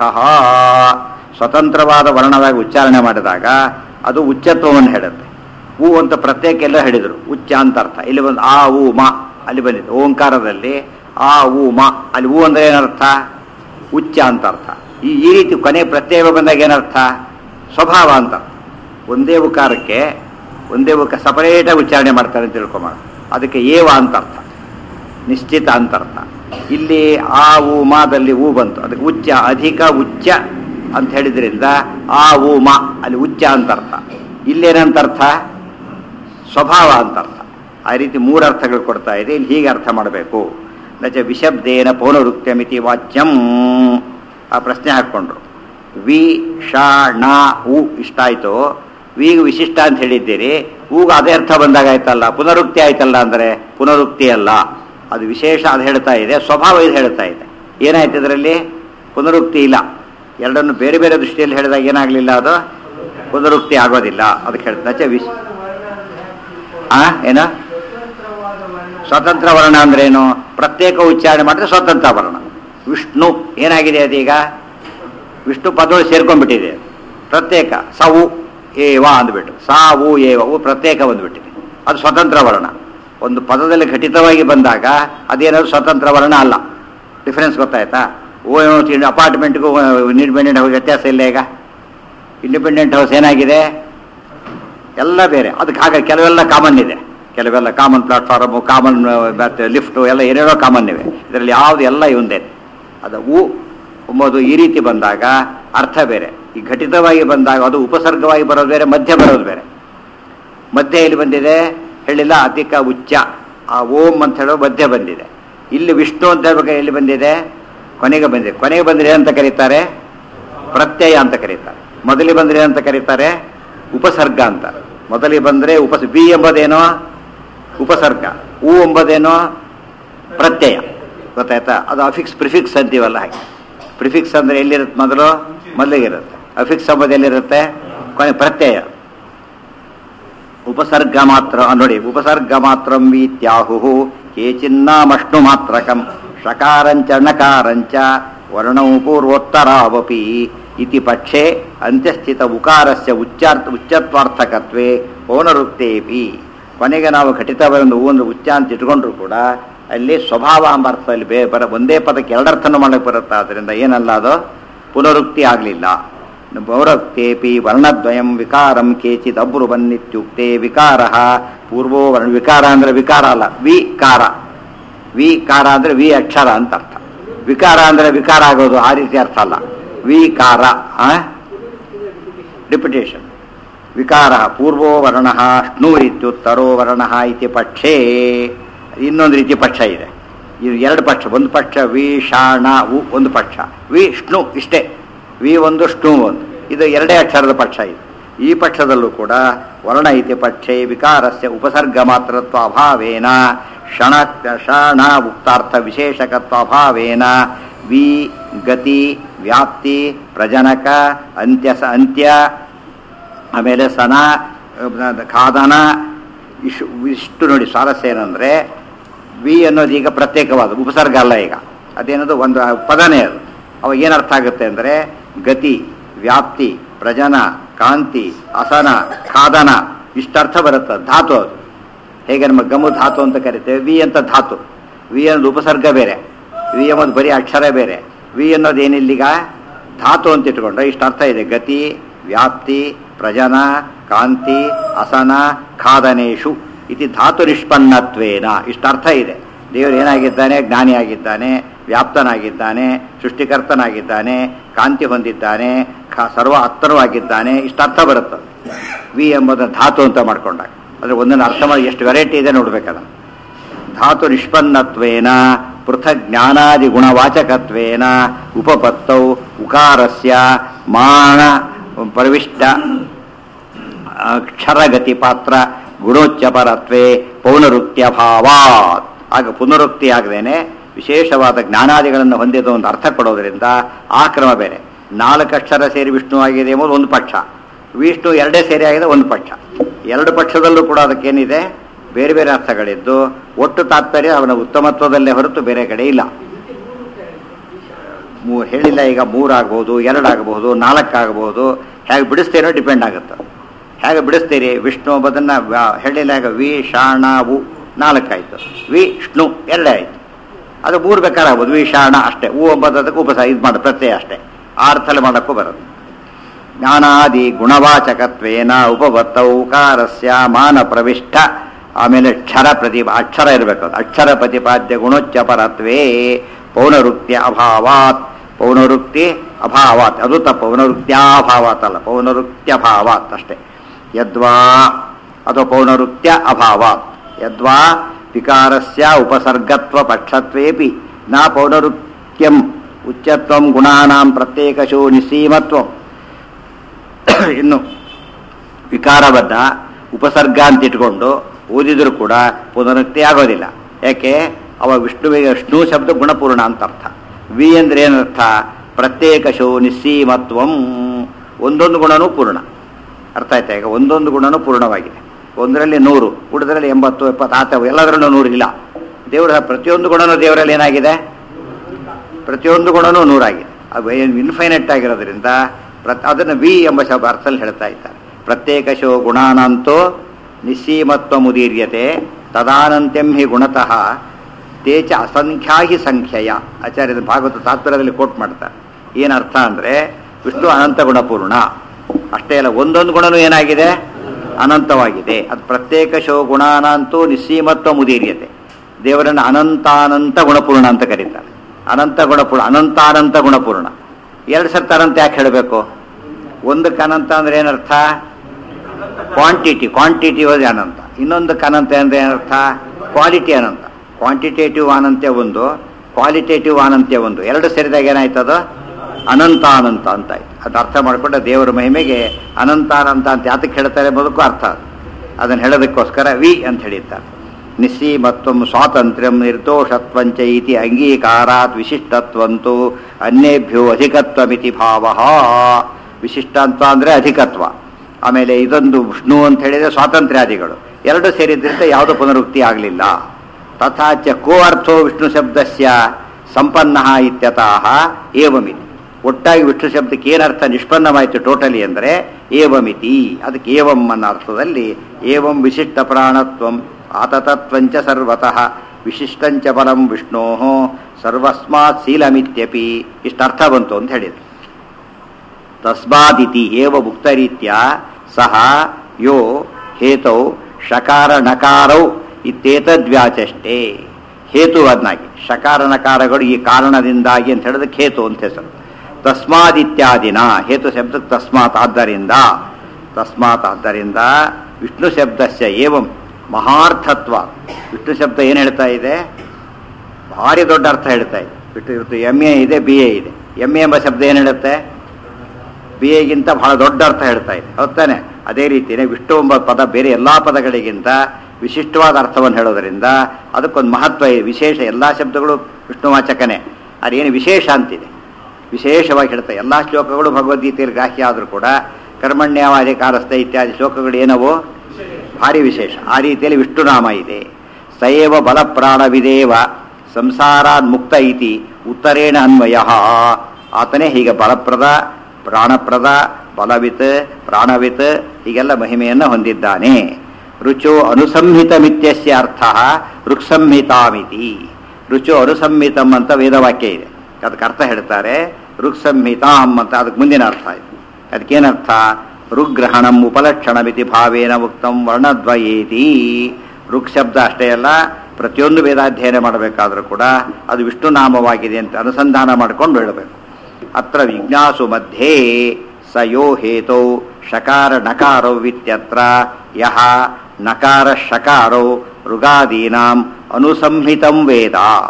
ಸ್ವತಂತ್ರವಾದ ವರ್ಣವಾಗಿ ಉಚ್ಚಾರಣೆ ಮಾಡಿದಾಗ ಅದು ಉಚ್ಚತ್ವವನ್ನು ಹೇಳುತ್ತೆ ಹೂ ಅಂತ ಪ್ರತ್ಯೇಕ ಎಲ್ಲ ಹೇಳಿದರು ಉಚ್ಚ ಅಂತ ಅರ್ಥ ಇಲ್ಲಿ ಬಂದು ಆ ಊ ಮ ಅಲ್ಲಿ ಬಂದಿದೆ ಓಂಕಾರದಲ್ಲಿ ಆ ಊ ಮ ಅಲ್ಲಿ ಹೂ ಅಂದ್ರೆ ಏನರ್ಥ ಉಚ್ಚ ಅಂತ ಅರ್ಥ ಈ ಈ ರೀತಿ ಕೊನೆ ಪ್ರತ್ಯಯ ಬಂದಾಗ ಏನರ್ಥ ಸ್ವಭಾವ ಅಂತ ಅರ್ಥ. ಒಂದೇ ಉಕಾರಕ್ಕೆ ಒಂದೇ ಉಕ ಸಪರೇಟಾಗಿ ಉಚ್ಚಾರಣೆ ಮಾಡ್ತಾರೆ ಅಂತ ತಿಳ್ಕೊಂಬಾರ ಅದಕ್ಕೆ ಏವ ಅಂತ ಅರ್ಥ ನಿಶ್ಚಿತ ಅಂತ ಅರ್ಥ ಇಲ್ಲಿ ಆ ಊ ಮಾದಲ್ಲಿ ಹೂ ಬಂತು ಅದಕ್ಕೆ ಉಚ್ಚ ಅಧಿಕ ಉಚ್ಚ ಅಂತ ಹೇಳಿದ್ರಿಂದ ಆ ಊ ಮ ಅಲ್ಲಿ ಉಚ್ಚ ಅಂತ ಅರ್ಥ ಇಲ್ಲೇನಂತ ಅರ್ಥ ಸ್ವಭಾವ ಅಂತ ಅರ್ಥ ಆ ರೀತಿ ಮೂರು ಅರ್ಥಗಳು ಕೊಡ್ತಾ ಇದೆ ಇಲ್ಲಿ ಹೀಗೆ ಅರ್ಥ ಮಾಡಬೇಕು ನಚ ವಿಶಬ್ದೇನ ಪೌನರುಕ್ತ್ಯಮಿತಿ ವಾಚ್ಯಂ ಆ ಪ್ರಶ್ನೆ ಹಾಕ್ಕೊಂಡ್ರು ವಿ ಶ ಣ ಉ ಇಷ್ಟ ಆಯ್ತು ವಿಗ್ ವಿಶಿಷ್ಟ ಅಂತ ಹೇಳಿದ್ದೀರಿ ಊಗ ಅದೇ ಅರ್ಥ ಬಂದಾಗ ಆಯ್ತಲ್ಲ ಪುನರುಕ್ತಿ ಆಯ್ತಲ್ಲ ಅಂದರೆ ಪುನರುಕ್ತಿ ಅಲ್ಲ ಅದು ವಿಶೇಷ ಅದು ಹೇಳ್ತಾ ಇದೆ ಸ್ವಭಾವ ಇದು ಹೇಳ್ತಾ ಇದೆ ಏನಾಯ್ತು ಇದರಲ್ಲಿ ಪುನರುಕ್ತಿ ಇಲ್ಲ ಎರಡನ್ನು ಬೇರೆ ಬೇರೆ ದೃಷ್ಟಿಯಲ್ಲಿ ಹೇಳಿದಾಗ ಏನಾಗಲಿಲ್ಲ ಅದು ಪುನರುಕ್ತಿ ಆಗೋದಿಲ್ಲ ಅದಕ್ಕೆ ಹೇಳ್ತಾ ನಚ ವಿಶ್ ಆ ಏನ ಸ್ವತಂತ್ರ ವರ್ಣ ಅಂದ್ರೇನು ಪ್ರತ್ಯೇಕ ಉಚ್ಚಾರಣೆ ಮಾಡಿದ್ರೆ ಸ್ವತಂತ್ರ ವರ್ಣ ವಿಷ್ಣು ಏನಾಗಿದೆ ಅದೀಗ ವಿಷ್ಣು ಪದಗಳು ಸೇರ್ಕೊಂಡ್ಬಿಟ್ಟಿದೆ ಪ್ರತ್ಯೇಕ ಸವು ಏವ ಅಂದ್ಬಿಟ್ಟು ಸಾವು ಏವ ಅವು ಪ್ರತ್ಯೇಕ ಬಂದ್ಬಿಟ್ಟಿದೆ ಅದು ಸ್ವತಂತ್ರ ವರ್ಣ ಒಂದು ಪದದಲ್ಲಿ ಘಟಿತವಾಗಿ ಬಂದಾಗ ಅದೇನಾದ್ರು ಸ್ವತಂತ್ರ ವರ್ಣ ಅಲ್ಲ ಡಿಫರೆನ್ಸ್ ಗೊತ್ತಾಯ್ತಾ ಓ ಅಪಾರ್ಟ್ಮೆಂಟ್ಗೂ ಇಂಡಿಪೆಂಡೆಂಟ್ ಹೌಸ್ ವ್ಯತ್ಯಾಸ ಇಲ್ಲ ಈಗ ಇಂಡಿಪೆಂಡೆಂಟ್ ಹೌಸ್ ಏನಾಗಿದೆ ಎಲ್ಲ ಬೇರೆ ಅದಕ್ಕೆ ಹಾಗೆ ಕೆಲವೆಲ್ಲ ಕಾಮನ್ ಇದೆ ಕೆಲವೆಲ್ಲ ಕಾಮನ್ ಪ್ಲಾಟ್ಫಾರ್ಮು ಕಾಮನ್ ಲಿಫ್ಟು ಎಲ್ಲ ಏನೇನೋ ಕಾಮನ್ ಇವೆ ಇದರಲ್ಲಿ ಯಾವುದು ಎಲ್ಲ ಇವಂದೇ ಅದು ಉ ಎಂಬುದು ಈ ರೀತಿ ಬಂದಾಗ ಅರ್ಥ ಬೇರೆ ಈ ಘಟಿತವಾಗಿ ಬಂದಾಗ ಅದು ಉಪಸರ್ಗವಾಗಿ ಬರೋದು ಬೇರೆ ಮಧ್ಯ ಬರೋದು ಬೇರೆ ಮಧ್ಯ ಎಲ್ಲಿ ಬಂದಿದೆ ಹೇಳಿಲ್ಲ ಅಧಿಕ ಉಚ್ಚ ಆ ಓಂ ಅಂತ ಹೇಳೋ ಮಧ್ಯ ಬಂದಿದೆ ಇಲ್ಲಿ ವಿಷ್ಣು ಅಂತ ಹೇಳ್ಬೇಕು ಎಲ್ಲಿ ಬಂದಿದೆ ಕೊನೆಗೆ ಬಂದಿದೆ ಕೊನೆಗೆ ಬಂದಿದೆ ಅಂತ ಕರೀತಾರೆ ಪ್ರತ್ಯಯ ಅಂತ ಕರೀತಾರೆ ಮೊದಲಿಗೆ ಬಂದ್ರೆ ಅಂತ ಕರೀತಾರೆ ಉಪಸರ್ಗ ಅಂತ ಮೊದಲಿಗೆ ಬಂದ್ರೆ ಉಪಸ ಬಿ ಎಂಬುದೇನೋ ಉಪಸರ್ಗ ಹೂ ಎಂಬುದೇನೋ ಪ್ರತ್ಯಯ ಗೊತ್ತಾಯ್ತಾ ಅದು ಅಫಿಕ್ಸ್ ಪ್ರಿಫಿಕ್ಸ್ ಅಂತೀವಲ್ಲ ಹಾಗೆ ಪ್ರಿಫಿಕ್ಸ್ ಅಂದ್ರೆ ಎಲ್ಲಿರುತ್ತೆ ಮೊದಲು ಮೊದಲಿಗಿರುತ್ತೆ ಅಫಿಕ್ಸ್ ಎಂಬುದು ಎಲ್ಲಿರುತ್ತೆ ಕೊನೆ ಪ್ರತ್ಯಯ ಉಪಸರ್ಗ ಮಾತ್ರ ಆ, ನೋಡಿ ಉಪಸರ್ಗ ಮಾತ್ರ ವೀತ್ಯಾಹು ಕೇಚಿನ್ನಾಮಷ್ಣು ಮಾತ್ರಕಂ ಷಕಾರಂಚ ಣಕಾರಂಚ ವರ್ಣೌ ಪೂರ್ವೋತ್ತರಾವಪಿ ಇತಿ ಪಕ್ಷೆ ಅಂತ್ಯಸ್ಥಿತ ಉಕಾರಸ್ಯ ಉಚ್ಚಾರ್ಥ ಉಚ್ಚತ್ವಾರ್ಥಕತ್ವೇ ಪೌನರುಕ್ತೇಪಿ ಕೊನೆಗೆ ನಾವು ಘಟಿತವನ್ನು ಒಂದು ಉಚ್ಚ ಅಂತ ಇಟ್ಕೊಂಡ್ರು ಕೂಡ ಅಲ್ಲಿ ಸ್ವಭಾವ ಎಂಬ ಅರ್ಥದಲ್ಲಿ ಬೇ ಬರ ಒಂದೇ ಪದಕ್ಕೆ ಎರಡರ್ಥನ ಮಾಡಕ್ಕೆ ಬರುತ್ತೆ ಆದ್ದರಿಂದ ಏನಲ್ಲ ಅದು ಪುನರುಕ್ತಿ ಆಗಲಿಲ್ಲ ಪೌರಕ್ತೇಪಿ ವರ್ಣದ್ವಯಂ ವಿಕಾರಂ ಕೇಚಿದ್ ಅಬ್ರುವನ್ನಿತ್ಯುಕ್ತೆ ವಿಕಾರ ಪೂರ್ವೋ ವರ್ಣ ವಿಕಾರ ಅಂದ್ರೆ ವಿಕಾರ ಅಲ್ಲ ವಿಕಾರ ವಿಕಾರ ಅಂದ್ರೆ ವಿ ಅಕ್ಷರ ಅಂತ ಅರ್ಥ ವಿಕಾರ ಅಂದ್ರೆ ವಿಕಾರ ಆಗೋದು ಆ ರೀತಿ ಅರ್ಥ ಅಲ್ಲ ವಿಕಾರ ರಿಪಿಟೇಷನ್ ವಿಕಾರ ಪೂರ್ವೋ ವರ್ಣ ಷ್ಣೂರಿತ್ಯುತ್ತರೋ ವರ್ಣ ಇತಿ ಪಕ್ಷೇ ಇನ್ನೊಂದು ರೀತಿ ಪಕ್ಷ ಇದೆ ಇದು ಎರಡು ಪಕ್ಷ ಒಂದು ಪಕ್ಷ ವಿ ಶಾಣ ಉ ಒಂದು ಪಕ್ಷ ವಿಷ್ಣು ಇಷ್ಟೇ ವಿ ಒಂದು ಷ್ಣು ಒಂದು ಇದು ಎರಡೇ ಅಕ್ಷರದ ಪಕ್ಷ ಇದು ಈ ಪಕ್ಷದಲ್ಲೂ ಕೂಡ ವರ್ಣ ಇತಿ ಪಕ್ಷೆ ವಿಕಾರಸ್ಯ ಉಪಸರ್ಗ ಮಾತ್ರತ್ವ ಅಭಾವೇನ ಕ್ಷಣ ಕ್ಷಣ ಉಕ್ತಾರ್ಥ ವಿಶೇಷಕತ್ವ ಅಭಾವೇನ ವಿ ಗತಿ ವ್ಯಾಪ್ತಿ ಪ್ರಜನಕ ಅಂತ್ಯ ಸ ಅಂತ್ಯ ಆಮೇಲೆ ಸನ ಅಹ್, ಖಾದನ ಇಶು ಇಷ್ಟು ನೋಡಿ ಸ್ವಾರಸ್ಯ ಏನಂದ್ರೆ ವಿ ಅನ್ನೋದು ಈಗ ಪ್ರತ್ಯೇಕವಾದ ಉಪಸರ್ಗ ಅಲ್ಲ ಈಗ ಅದೇನದು ಒಂದು ಪದನೇ ಅದು ಅವಾಗ ಏನು ಅರ್ಥ ಆಗುತ್ತೆ ಅಂದರೆ ಗತಿ ವ್ಯಾಪ್ತಿ ಪ್ರಜನ ಕಾಂತಿ ಅಸನ ಖಾದನ ಇಷ್ಟರ್ಥ ಬರುತ್ತೆ ಧಾತು ಅದು ಹೇಗೆ ನಮ್ಮ ಗಮು ಧಾತು ಅಂತ ಕರಿತೇವೆ ವಿ ಅಂತ ಧಾತು ವಿ ಅನ್ನೋದು ಉಪಸರ್ಗ ಬೇರೆ ವಿ ಅನ್ನೋದು ಬರೀ ಅಕ್ಷರ ಬೇರೆ ವಿ ಅನ್ನೋದು ಏನಿಲ್ಲೀಗ ಧಾತು ಅಂತ ಇಟ್ಕೊಂಡ್ರೆ ಇಷ್ಟು ಅರ್ಥ ಇದೆ ಗತಿ ವ್ಯಾಪ್ತಿ ಪ್ರಜನ ಕಾಂತಿ ಅಸನ ಖಾದನೇಶು ಇತಿ ಧಾತು ನಿಷ್ಪನ್ನತ್ವೇನ ಇಷ್ಟು ಅರ್ಥ ಇದೆ ದೇವರು ಏನಾಗಿದ್ದಾನೆ ಜ್ಞಾನಿಯಾಗಿದ್ದಾನೆ ವ್ಯಾಪ್ತನಾಗಿದ್ದಾನೆ ಸೃಷ್ಟಿಕರ್ತನಾಗಿದ್ದಾನೆ ಕಾಂತಿ ಹೊಂದಿದ್ದಾನೆ ಖ ಸರ್ವ ಅರ್ಥವಾಗಿದ್ದಾನೆ ಇಷ್ಟು ಅರ್ಥ ಬರುತ್ತೆ ವಿ ಎಂಬುದನ್ನು ಧಾತು ಅಂತ ಮಾಡ್ಕೊಂಡಾಗ ಅಂದರೆ ಒಂದನ್ನು ಅರ್ಥ ಮಾಡಿ ಎಷ್ಟು ವೆರೈಟಿ ಇದೆ ನೋಡ್ಬೇಕದ ಧಾತು ನಿಷ್ಪನ್ನತ್ವೇನ ಪೃಥಕ್ ಜ್ಞಾನಾದಿ ಗುಣವಾಚಕತ್ವೇನ ಉಪಪತ್ತೌ ಉಕಾರಸ್ಯ ಮಾನ ಪ್ರವಿಷ್ಟ ಅಕ್ಷರಗತಿ ಪಾತ್ರ ಗುಣೋಚ್ಚಪರತ್ವೇ ಪೌನರುಕ್ತ್ಯಭಾವಾತ್ ಆಗ ಪುನರುಕ್ತಿ ಆಗದೇನೆ ವಿಶೇಷವಾದ ಜ್ಞಾನಾದಿಗಳನ್ನು ಹೊಂದಿದ ಒಂದು ಅರ್ಥ ಕೊಡೋದ್ರಿಂದ ಆ ಕ್ರಮ ಬೇರೆ ನಾಲ್ಕು ಅಕ್ಷರ ಸೇರಿ ವಿಷ್ಣು ಆಗಿದೆ ಎಂಬುದು ಒಂದು ಪಕ್ಷ ವಿಷ್ಣು ಎರಡೇ ಸೇರಿ ಆಗಿದೆ ಒಂದು ಪಕ್ಷ ಎರಡು ಪಕ್ಷದಲ್ಲೂ ಕೂಡ ಅದಕ್ಕೇನಿದೆ ಬೇರೆ ಬೇರೆ ಅರ್ಥಗಳಿದ್ದು ಒಟ್ಟು ತಾತ್ಪರ್ಯ ಅವನ ಉತ್ತಮತ್ವದಲ್ಲೇ ಹೊರತು ಬೇರೆ ಕಡೆ ಇಲ್ಲ ಮೂ ಹೇಳಿಲ್ಲ ಈಗ ಮೂರಾಗ್ಬೋದು ಎರಡಾಗಬಹುದು ನಾಲ್ಕಾಗಬಹುದು ಹೇಗೆ ಬಿಡಿಸ್ತೇನೋ ಡಿಪೆಂಡ್ ಆಗುತ್ತೆ ಹೇಗೆ ಬಿಡಿಸ್ತೀರಿ ವಿಷ್ಣು ಎಂಬುದನ್ನ ವ್ಯ- ಹೇಳಿಲ್ಲ ಈಗ ವಿ ಶಾಣ ವು ನಾಲ್ಕಾಯ್ತು ವಿಷ್ಣು ಎರಡೇ ಆಯ್ತು ಅದು ಮೂರು ಬೇಕಾದ್ರೆ ಆಗ್ಬೋದು ವಿ ಶಾಣ ಅಷ್ಟೇ ಹೂ ಎಂಬುದಕ್ಕೆ ಉಪಸ ಇದು ಮಾಡ ಪ್ರತ್ಯಯ ಅಷ್ಟೇ ಆ ಅರ್ಥದಲ್ಲಿ ಮಾಡೋಕ್ಕೂ ಬರೋದು ಜ್ಞಾನಾದಿ ಗುಣವಾಚಕತ್ವೇನ ಉಪವತ್ತ ಉಕಾರಸ್ಯ ಮಾನ ಪ್ರವಿಷ್ಟ ಆಮೇಲೆ ಕ್ಷರ ಪ್ರತಿಭಾ ಅಕ್ಷರ ಇರಬೇಕು ಅದು ಅಕ್ಷರ ಪ್ರತಿಪಾದ್ಯ ಗುಣೋಚ್ಚಪರತ್ವೇ ಪೌನರುಕ್ತಿ ಅಭಾವಾತ್ ಪೌನರುಕ್ತಿ ಅಭಾವಾತ್ ಅದು ತಪ್ಪು ಪೌನರುಕ್ತ್ಯಾಭಾವಾತ್ ಅಲ್ಲ ಪೌನರುಕ್ತ್ಯಭಾವಾತ್ ಅಷ್ಟೇ ಯದ್ವಾ ಅಥವಾ ಪೌನರುಕ್ತ್ಯ ಅಭಾವಾತ್ ಯದ್ವಾ ವಿಕಾರಸ್ಯ ಉಪಸರ್ಗತ್ವ ಪಕ್ಷತ್ವೇಪಿ ನ ಪೌನರುಕ್ತ್ಯಂ ಉಚ್ಚತ್ವಂ ಗುಣಾನಾಂ ಪ್ರತ್ಯೇಕಶೋ ನಿಸ್ಸೀಮತ್ವಂ ಇನ್ನು ವಿಕಾರವನ್ನ ಉಪಸರ್ಗ ಅಂತ ಇಟ್ಕೊಂಡು ಓದಿದ್ರು ಕೂಡ ಪುನರುಕ್ತಿ ಆಗೋದಿಲ್ಲ ಯಾಕೆ ಅವ ವಿಷ್ಣುವಿಗೆ ವಿಷ್ಣು ಶಬ್ದ ಗುಣಪೂರ್ಣ ಅಂತ ಅರ್ಥ ವಿ ಅಂದ್ರೆ ಏನರ್ಥ ಪ್ರತ್ಯೇಕಶೋ ನಿಸ್ಸೀಮತ್ವಂ ಒಂದೊಂದು ಗುಣನೂ ಪೂರ್ಣ ಅರ್ಥ ಆಯ್ತಾ ಈಗ ಒಂದೊಂದು ಗುಣನೂ ಪೂರ್ಣವಾಗಿದೆ ಒಂದರಲ್ಲಿ ನೂರು ಉಳಿದ್ರಲ್ಲಿ ಎಂಬತ್ತು ಎಪ್ಪತ್ತು ಆತ ಎಲ್ಲದರಲ್ಲೂ ನೂರು ಇಲ್ಲ ದೇವರ ಪ್ರತಿಯೊಂದು ಗುಣನೂ ದೇವರಲ್ಲಿ ಏನಾಗಿದೆ ಪ್ರತಿಯೊಂದು ಗುಣನೂ ನೂರಾಗಿದೆ ಅದು ಇನ್ಫೈನೈಟ್ ಆಗಿರೋದ್ರಿಂದ ಪ್ರತ್ ಅದನ್ನು ವಿ ಎಂಬ ಶಬ್ದ ಅರ್ಥದಲ್ಲಿ ಹೇಳ್ತಾ ಇದ್ದಾರೆ ಪ್ರತ್ಯೇಕಶೋ ಗುಣಾನಂತೋ ನಿಸ್ಸೀಮತ್ವ ಮುದೀರ್ಯತೆ ತದಾನಂತ್ಯಂ ಹಿ ಗುಣತಃ ತೇಚ ಅಸಂಖ್ಯಾ ಹಿ ಸಂಖ್ಯೆಯ ಆಚಾರ್ಯದ ಭಾಗವತ ತಾತ್ಪರ್ಯದಲ್ಲಿ ಕೋಟ್ ಮಾಡ್ತಾರೆ ಏನು ಅರ್ಥ ಅಂದರೆ ವಿಷ್ಣು ಅನಂತ ಗುಣಪೂರ್ಣ ಅಷ್ಟೇ ಅಲ್ಲ ಒಂದೊಂದು ಗುಣನೂ ಏನಾಗಿದೆ ಅನಂತವಾಗಿದೆ ಅದು ಪ್ರತ್ಯೇಕ ಶೋ ಗುಣಾನಂತೂ ನಿಸ್ಸೀಮತ್ವ ಮುದೀರ್ಯತೆ ದೇವರನ್ನು ಅನಂತಾನಂತ ಗುಣಪೂರ್ಣ ಅಂತ ಕರೀತಾರೆ ಅನಂತ ಗುಣಪೂರ್ಣ ಅನಂತಾನಂತ ಗುಣಪೂರ್ಣ ಎರಡು ಸರ್ತ ಅನಂತ ಯಾಕೆ ಹೇಳಬೇಕು ಒಂದಕ್ಕೆ ಅನಂತ ಅಂದ್ರೆ ಏನರ್ಥ ಕ್ವಾಂಟಿಟಿ ಕ್ವಾಂಟಿಟಿ ಹೋದ್ರೆ ಅನಂತ ಇನ್ನೊಂದಕ್ಕೆ ಅನಂತ ಅಂದ್ರೆ ಏನರ್ಥ ಕ್ವಾಲಿಟಿ ಅನಂತ ಕ್ವಾಂಟಿಟೇಟಿವ್ ಅನಂತ್ಯ ಒಂದು ಕ್ವಾಲಿಟೇಟಿವ್ ಅನಂತ್ಯ ಒಂದು ಎರಡು ಸೇರಿದಾಗ ಏನಾಯ್ತದ ಅನಂತ ಅನಂತ ಅಂತ ಆಯ್ತು ಅದು ಅರ್ಥ ಮಾಡಿಕೊಂಡ ದೇವರ ಮಹಿಮೆಗೆ ಅನಂತ ಅನಂತ ಅಂತ ಯಾತಕ್ಕೆ ಹೇಳ್ತಾರೆ ಎಂಬುದಕ್ಕೂ ಅರ್ಥ ಅದು ಅದನ್ನು ಹೇಳೋದಕ್ಕೋಸ್ಕರ ವಿ ಅಂತ ಹೇಳಿದ್ದಾರೆ ನಿಸ್ಸೀಮತ್ವಂ ಸ್ವಾತಂತ್ರ್ಯಂ ನಿರ್ದೋಷತ್ವಂಚ ಇತಿ ಅಂಗೀಕಾರಾತ್ ವಿಶಿಷ್ಟತ್ವಂತು ಅನ್ಯೇಭ್ಯೋ ಅಧಿಕತ್ವಮಿತಿ ಭಾವ ವಿಶಿಷ್ಟಾಂತ ಅಂದರೆ ಅಧಿಕತ್ವ ಆಮೇಲೆ ಇದೊಂದು ವಿಷ್ಣು ಅಂತ ಹೇಳಿದರೆ ಸ್ವಾತಂತ್ರ್ಯಾದಿಗಳು ಎರಡು ಸೇರಿದ್ರಿಂದ ಯಾವುದೋ ಪುನರುಕ್ತಿ ಆಗಲಿಲ್ಲ ತಥಾಚ ಕೋ ಅರ್ಥೋ ವಿಷ್ಣು ಶಬ್ದಸ್ಯ ಸಂಪನ್ನ ಇತ್ಯತಃ ಏವಮಿತಿ ಒಟ್ಟಾಗಿ ವಿಷ್ಣು ಶಬ್ದಕ್ಕೆ ಏನರ್ಥ ನಿಷ್ಪನ್ನವಾಯಿತು ಟೋಟಲಿ ಅಂದರೆ ಏವಮಿತಿ ಅದಕ್ಕೆ ಏವಂ ಅನ್ನೋ ಅರ್ಥದಲ್ಲಿ ಏವಂ ವಿಶಿಷ್ಟ ಪ್ರಾಣತ್ವಂ ಆತತತ್ವಂಚ ಸರ್ವತಃ ವಿಶಿಷ್ಟಂಚ ಬಲಂ ವಿಷ್ಣೋ ಸರ್ವಸ್ಮಾತ್ ಶೀಲಮಿತ್ಯಪಿ ಇಷ್ಟು ಅರ್ಥ ಬಂತು ಅಂತ ಹೇಳಿದ್ರು ತಸ್ಮಾದಿತಿ ಏವ ಮುಕ್ತರೀತ್ಯ ಸಹ ಯೋ ಹೇತೌ ಶಕಾರ ನಕಾರೌ ಇತ್ತೇತದ್ವ್ಯಾಚಷ್ಟೇ ಹೇತುವನ್ನಾಗಿ ಶಕಾರ ನಕಾರಗಳು ಈ ಕಾರಣದಿಂದಾಗಿ ಅಂತ ಹೇಳಿದಕ್ಕೆ ಹೇತು ಅಂತ ಹೆಸರು ತಸ್ಮಾದಿತ್ಯಾದಿನ ಹೇತು ಶಬ್ದಕ್ಕೆ ತಸ್ಮಾತ್ ಆದ್ದರಿಂದ ತಸ್ಮಾತ್ ಆದ್ದರಿಂದ ವಿಷ್ಣು ಶಬ್ದಸ್ಯ ಏವಂ ಮಹಾರ್ಥತ್ವ ವಿಷ್ಣು ಶಬ್ದ ಏನು ಹೇಳ್ತಾ ಇದೆ ಭಾರಿ ದೊಡ್ಡ ಅರ್ಥ ಹೇಳ್ತಾ ಇದೆ ವಿಷ್ಣು ಇವತ್ತು ಎಮ್ ಎ ಇದೆ ಬಿ ಎ ಇದೆ ಎಮ್ ಎ ಎಂಬ ಶಬ್ದ ಏನು ಹೇಳುತ್ತೆ ಬಿ ಎಗಿಂತ ಬಹಳ ದೊಡ್ಡ ಅರ್ಥ ಹೇಳ್ತಾ ಇದೆ ಹೌದಾನೆ ಅದೇ ರೀತಿಯೇ ವಿಷ್ಣು ಎಂಬ ಪದ ಬೇರೆ ಎಲ್ಲ ಪದಗಳಿಗಿಂತ ವಿಶಿಷ್ಟವಾದ ಅರ್ಥವನ್ನು ಹೇಳೋದರಿಂದ ಅದಕ್ಕೊಂದು ಮಹತ್ವ ಇದೆ ವಿಶೇಷ ಎಲ್ಲ ಶಬ್ದಗಳು ವಿಷ್ಣುವಾಚಕನೇ ಅದೇನು ವಿಶೇಷ ಅಂತಿದೆ ವಿಶೇಷವಾಗಿ ಹೇಳ್ತಾ ಎಲ್ಲ ಶ್ಲೋಕಗಳು ಭಗವದ್ಗೀತೆಯಲ್ಲಿ ಗ್ರಾಹ್ಯ ಆದರೂ ಕೂಡ ಕರ್ಮಣ್ಯವಾಧಿಕಾರಸ್ಥ ಇತ್ಯಾದಿ ಶ್ಲೋಕಗಳು ಏನವು ಭಾರಿ ವಿಶೇಷ ಆ ರೀತಿಯಲ್ಲಿ ವಿಷ್ಣುನಾಮ ಇದೆ ಸಯೇವ ಬಲಪ್ರಾಣವಿದೇವ ಸಂಸಾರಾನ್ ಮುಕ್ತ ಇತಿ ಉತ್ತರೇಣ ಅನ್ವಯ ಆತನೇ ಹೀಗೆ ಬಲಪ್ರದ ಪ್ರಾಣಪ್ರದ ಬಲವಿತ್ ಪ್ರಾಣವಿತ್ ಹೀಗೆಲ್ಲ ಮಹಿಮೆಯನ್ನು ಹೊಂದಿದ್ದಾನೆ ರುಚೋ ಅನುಸಂಹಿತಮಿತ್ಯಸ್ಯ ಅರ್ಥ ಋಕ್ಸಂಹಿತಾಮಿತಿ ರುಚೋ ಅನುಸಂಹಿತಂ ಅಂತ ವೇದವಾಕ್ಯ ಇದೆ ಅದಕ್ಕೆ ಅರ್ಥ ಹೇಳ್ತಾರೆ ಋಕ್ಸಂಹಿತಾಂ ಅಂತ ಅದಕ್ಕೆ ಮುಂದಿನ ಅರ್ಥ ಇದೆ ಅದಕ್ಕೇನರ್ಥ ಋಗ್ರಹಣಂ ಉಪಲಕ್ಷಣಮಿತಿ ಭಾವೇನ ಉಕ್ತಂ ವರ್ಣದ್ವಯೇತಿ ಋಕ್ ಶಬ್ದ ಅಷ್ಟೇ ಅಲ್ಲ ಪ್ರತಿಯೊಂದು ವೇದಾಧ್ಯಯನ ಮಾಡಬೇಕಾದ್ರೂ ಕೂಡ ಅದು ವಿಷ್ಣು ನಾಮವಾಗಿದೆ ಅಂತ ಅನುಸಂಧಾನ ಮಾಡ್ಕೊಂಡು ಹೇಳಬೇಕು ಅತ್ರ ವಿಜ್ಞಾಸು ಮಧ್ಯೆ ಸ ಯೋ ಹೇತೌ ಶಕಾರ ನಕಾರೌ ಇತ್ಯತ್ರ ಯಹ ನಕಾರ ಶಕಾರೌ ಋಗಾದೀನಾಂ ಅನುಸಂಹಿತಂ ವೇದ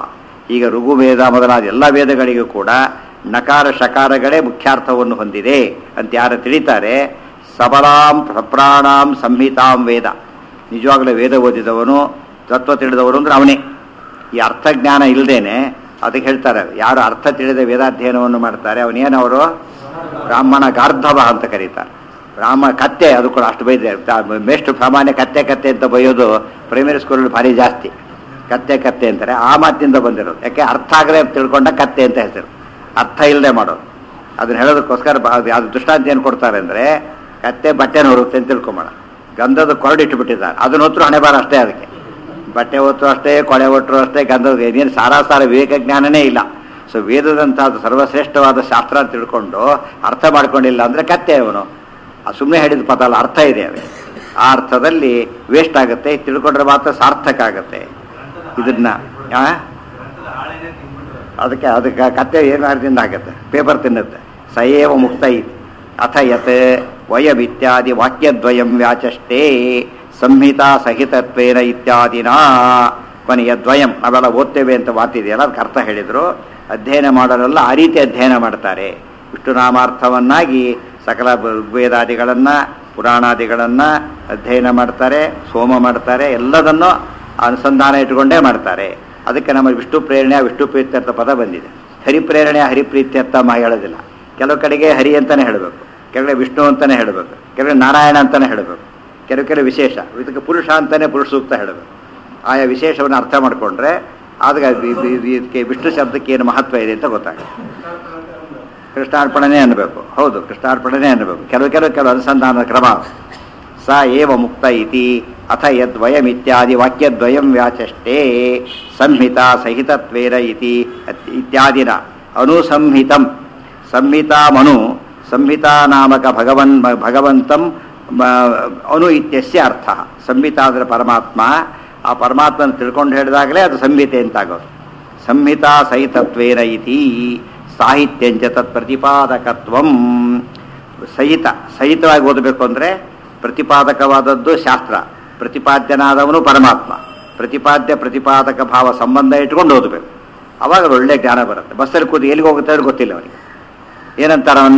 ಈಗ ಋಗುವೇದ ಮೊದಲಾದ ಎಲ್ಲ ವೇದಗಳಿಗೂ ಕೂಡ ನಕಾರ ಶಕಾರಗಳೇ ಮುಖ್ಯಾರ್ಥವನ್ನು ಹೊಂದಿದೆ ಅಂತ ಯಾರು ತಿಳಿತಾರೆ ಸಬಲಾಂ ಸಪ್ರಾಣಾಂ ಸಂಹಿತಾಂ ವೇದ ನಿಜವಾಗ್ಲೂ ವೇದ ಓದಿದವನು ತತ್ವ ತಿಳಿದವನು ಅಂದ್ರೆ ಅವನೇ ಈ ಅರ್ಥಜ್ಞಾನ ಇಲ್ಲದೇನೆ ಅದಕ್ಕೆ ಹೇಳ್ತಾರೆ ಯಾರು ಅರ್ಥ ತಿಳಿದ ವೇದಾಧ್ಯಯನವನ್ನು ಮಾಡ್ತಾರೆ ಅವನೇನವರು ಬ್ರಾಹ್ಮಣ ಗಾರ್ಧವ ಅಂತ ಕರೀತಾರೆ ಬ್ರಾಹ್ಮಣ ಕತ್ತೆ ಅದು ಕೂಡ ಅಷ್ಟು ಬೈದೆ ಬೆಸ್ಟ್ ಸಾಮಾನ್ಯ ಕತ್ತೆ ಕತ್ತೆ ಅಂತ ಬೈಯೋದು ಪ್ರೈಮರಿ ಸ್ಕೂಲಲ್ಲಿ ಭಾರಿ ಜಾಸ್ತಿ ಕತ್ತೆ ಕತ್ತೆ ಅಂತಾರೆ ಆ ಮಾತಿಂದ ಬಂದಿರೋದು ಯಾಕೆ ಅರ್ಥ ಆಗದೆ ತಿಳ್ಕೊಂಡ ಕತ್ತೆ ಅಂತ ಹೆಸರು ಅರ್ಥ ಇಲ್ಲದೆ ಮಾಡೋದು ಅದನ್ನ ಹೇಳೋದಕ್ಕೋಸ್ಕರ ಬ- ಅದು ಅದು ದೃಷ್ಟಾಂತ ಏನು ಕೊಡ್ತಾರೆ ಅಂದರೆ ಕತ್ತೆ ಬಟ್ಟೆನ ಹೊರುತ್ತೆ ಅಂತ ತಿಳ್ಕೊಂಬೇಡ ಗಂಧದ ಕೊರಡು ಇಟ್ಟುಬಿಟ್ಟಿದ್ದಾರೆ ಅದನ್ನ ಹೊತ್ತರು ಹಣೆ ಬಾರ ಅಷ್ಟೇ ಅದಕ್ಕೆ ಬಟ್ಟೆ ಹೊತ್ತು ಅಷ್ಟೇ ಕೊಳೆ ಒಟ್ಟರು ಅಷ್ಟೇ ಗಂಧದ ಏನೇನು ಸಾರಾಸಾರ ವಿವೇಕ ಜ್ಞಾನನೇ ಇಲ್ಲ ಸೊ ವೇದದಂತಹ ಸರ್ವಶ್ರೇಷ್ಠವಾದ ಶಾಸ್ತ್ರ ಅಂತ ತಿಳ್ಕೊಂಡು ಅರ್ಥ ಮಾಡ್ಕೊಂಡಿಲ್ಲ ಅಂದರೆ ಕತ್ತೆ ಅವನು ಆ ಸುಮ್ಮನೆ ಹೇಳಿದ ಪದ ಅಲ್ಲ ಅರ್ಥ ಇದೆ ಅದು ಆ ಅರ್ಥದಲ್ಲಿ ವೇಸ್ಟ್ ಆಗುತ್ತೆ ತಿಳ್ಕೊಂಡ್ರೆ ಮಾತ್ರ ಸಾರ್ಥಕ ಆಗುತ್ತೆ ಇದನ್ನ ಆ? ಅದಕ್ಕೆ ಅದಕ್ಕೆ ಕತ್ತೆ ಏನು ಅರ್ದಿಂದ ಆಗುತ್ತೆ ಪೇಪರ್ ತಿನ್ನುತ್ತೆ ಸಯೇವ ಮುಕ್ತ ಇತಿ ಅಥ ಯತ್ ವಯಮಿತ್ಯಾದಿ ವಾಕ್ಯದ್ವಯಂ ವ್ಯಾಚಷ್ಟೇ ಸಂಹಿತಾ ಸಹಿತತ್ವೇನ ಇತ್ಯಾದಿನ ಕೊನೆಯ ದ್ವಯಂ ನಾವೆಲ್ಲ ಓದ್ತೇವೆ ಅಂತ ಮಾತಿದೆಯಲ್ಲ ಅದಕ್ಕೆ ಅರ್ಥ ಹೇಳಿದ್ರು ಅಧ್ಯಯನ ಮಾಡೋರೆಲ್ಲ ಆ ರೀತಿ ಅಧ್ಯಯನ ಮಾಡ್ತಾರೆ ವಿಷ್ಣುನಾಮಾರ್ಥವನ್ನಾಗಿ ಸಕಲ ವೇದಾದಿಗಳನ್ನು ಪುರಾಣಾದಿಗಳನ್ನು ಅಧ್ಯಯನ ಮಾಡ್ತಾರೆ ಸೋಮ ಮಾಡ್ತಾರೆ ಎಲ್ಲದನ್ನು ಅನುಸಂಧಾನ ಇಟ್ಟುಕೊಂಡೇ ಮಾಡ್ತಾರೆ ಅದಕ್ಕೆ ನಮ್ಮ ವಿಷ್ಣು ಪ್ರೇರಣೆ ವಿಷ್ಣು ಪ್ರೀತ್ಯರ್ಥ ಪದ ಬಂದಿದೆ ಹರಿಪ್ರೇರಣೆ ಹರಿಪ್ರೀತ್ಯರ್ಥ ಮಾ ಹೇಳೋದಿಲ್ಲ ಕೆಲವು ಕಡೆಗೆ ಹರಿ ಅಂತಾನೆ ಹೇಳಬೇಕು ಕೆಲವು ವಿಷ್ಣು ಅಂತಾನೆ ಹೇಳಬೇಕು ಕೆಲವು ನಾರಾಯಣ ಅಂತಾನೆ ಹೇಳಬೇಕು ಕೆಲವು ಕೆಲವು ವಿಶೇಷ ಇದಕ್ಕೆ ಪುರುಷ ಅಂತಾನೆ ಪುರುಷ ಸೂಕ್ತ ಹೇಳಬೇಕು ಆಯಾ ವಿಶೇಷವನ್ನು ಅರ್ಥ ಮಾಡಿಕೊಂಡ್ರೆ ಆಗ ಇ- ಇ- ಇದಕ್ಕೆ ವಿಷ್ಣು ಶಬ್ದಕ್ಕೆ ಏನು ಮಹತ್ವ ಇದೆ ಅಂತ ಗೊತ್ತಾಗುತ್ತೆ ಕೃಷ್ಣಾರ್ಪಣನೇ ಅನ್ನಬೇಕು ಹೌದು ಕೃಷ್ಣಾರ್ಪಣನೇ ಅನ್ನಬೇಕು ಕೆಲವು ಕೆಲವು ಕೆಲವು ಅನುಸಂಧಾನದ ಕ್ರಮ ಸ ಏವ ಮುಕ್ತ ಇತಿ ಅಥ ಯದ್ವಯಂ ಇತ್ಯಾದಿ ವಾಕ್ಯದ್ವಯಂ ವ್ಯಾಚಷ್ಟೇ ಸಂಹಿತಾ ಸಹಿತತ್ವೇನ ಇತಿ ಅತ್- ಇತ್ಯಾದಿನ ಅನುಸಂಹಿತಂ ಸಂಹಿತಾಮನು ಸಂಹಿತಾ ನಾಮಕ ಭಗವನ್ ಭಗವಂತಂ ಮ- ಅನು ಇತ್ಯಸ್ಯ ಅರ್ಥ ಸಂಹಿತಾ ಅಂದರೆ ಪರಮಾತ್ಮ ಆ ಪರಮಾತ್ಮನ ತಿಳ್ಕೊಂಡು ಹೇಳಿದಾಗಲೇ ಅದು ಸಂಹಿತೆ ಅಂತಾಗೋದು ಸಂಹಿತಾ ಸಹಿತತ್ವೇನ ಇತಿ ಸಾಹಿತ್ಯಂಚ ತತ್ ಪ್ರತಿಪಾದಕತ್ವಂ ಸಹಿತ ಸಹಿತವಾಗಿ ಓದಬೇಕು ಅಂದರೆ ಪ್ರತಿಪಾದಕವಾದದ್ದು ಶಾಸ್ತ್ರ ಪ್ರತಿಪಾದ್ಯನಾದವನು ಪರಮಾತ್ಮ ಪ್ರತಿಪಾದ್ಯ ಪ್ರತಿಪಾದಕ ಭಾವ ಸಂಬಂಧ ಇಟ್ಕೊಂಡು ಓದಬೇಕು ಅವಾಗ ಅದು ಒಳ್ಳೆ ಜ್ಞಾನ ಬರುತ್ತೆ ಬಸ್ಸಲ್ಲಿ ಕೂತು ಎಲ್ಲಿಗೆ ಹೋಗುತ್ತೆ ಅಂತ ಗೊತ್ತಿಲ್ಲ ಅವನಿಗೆ ಏನಂತಾರೆ ಅವನ್ನ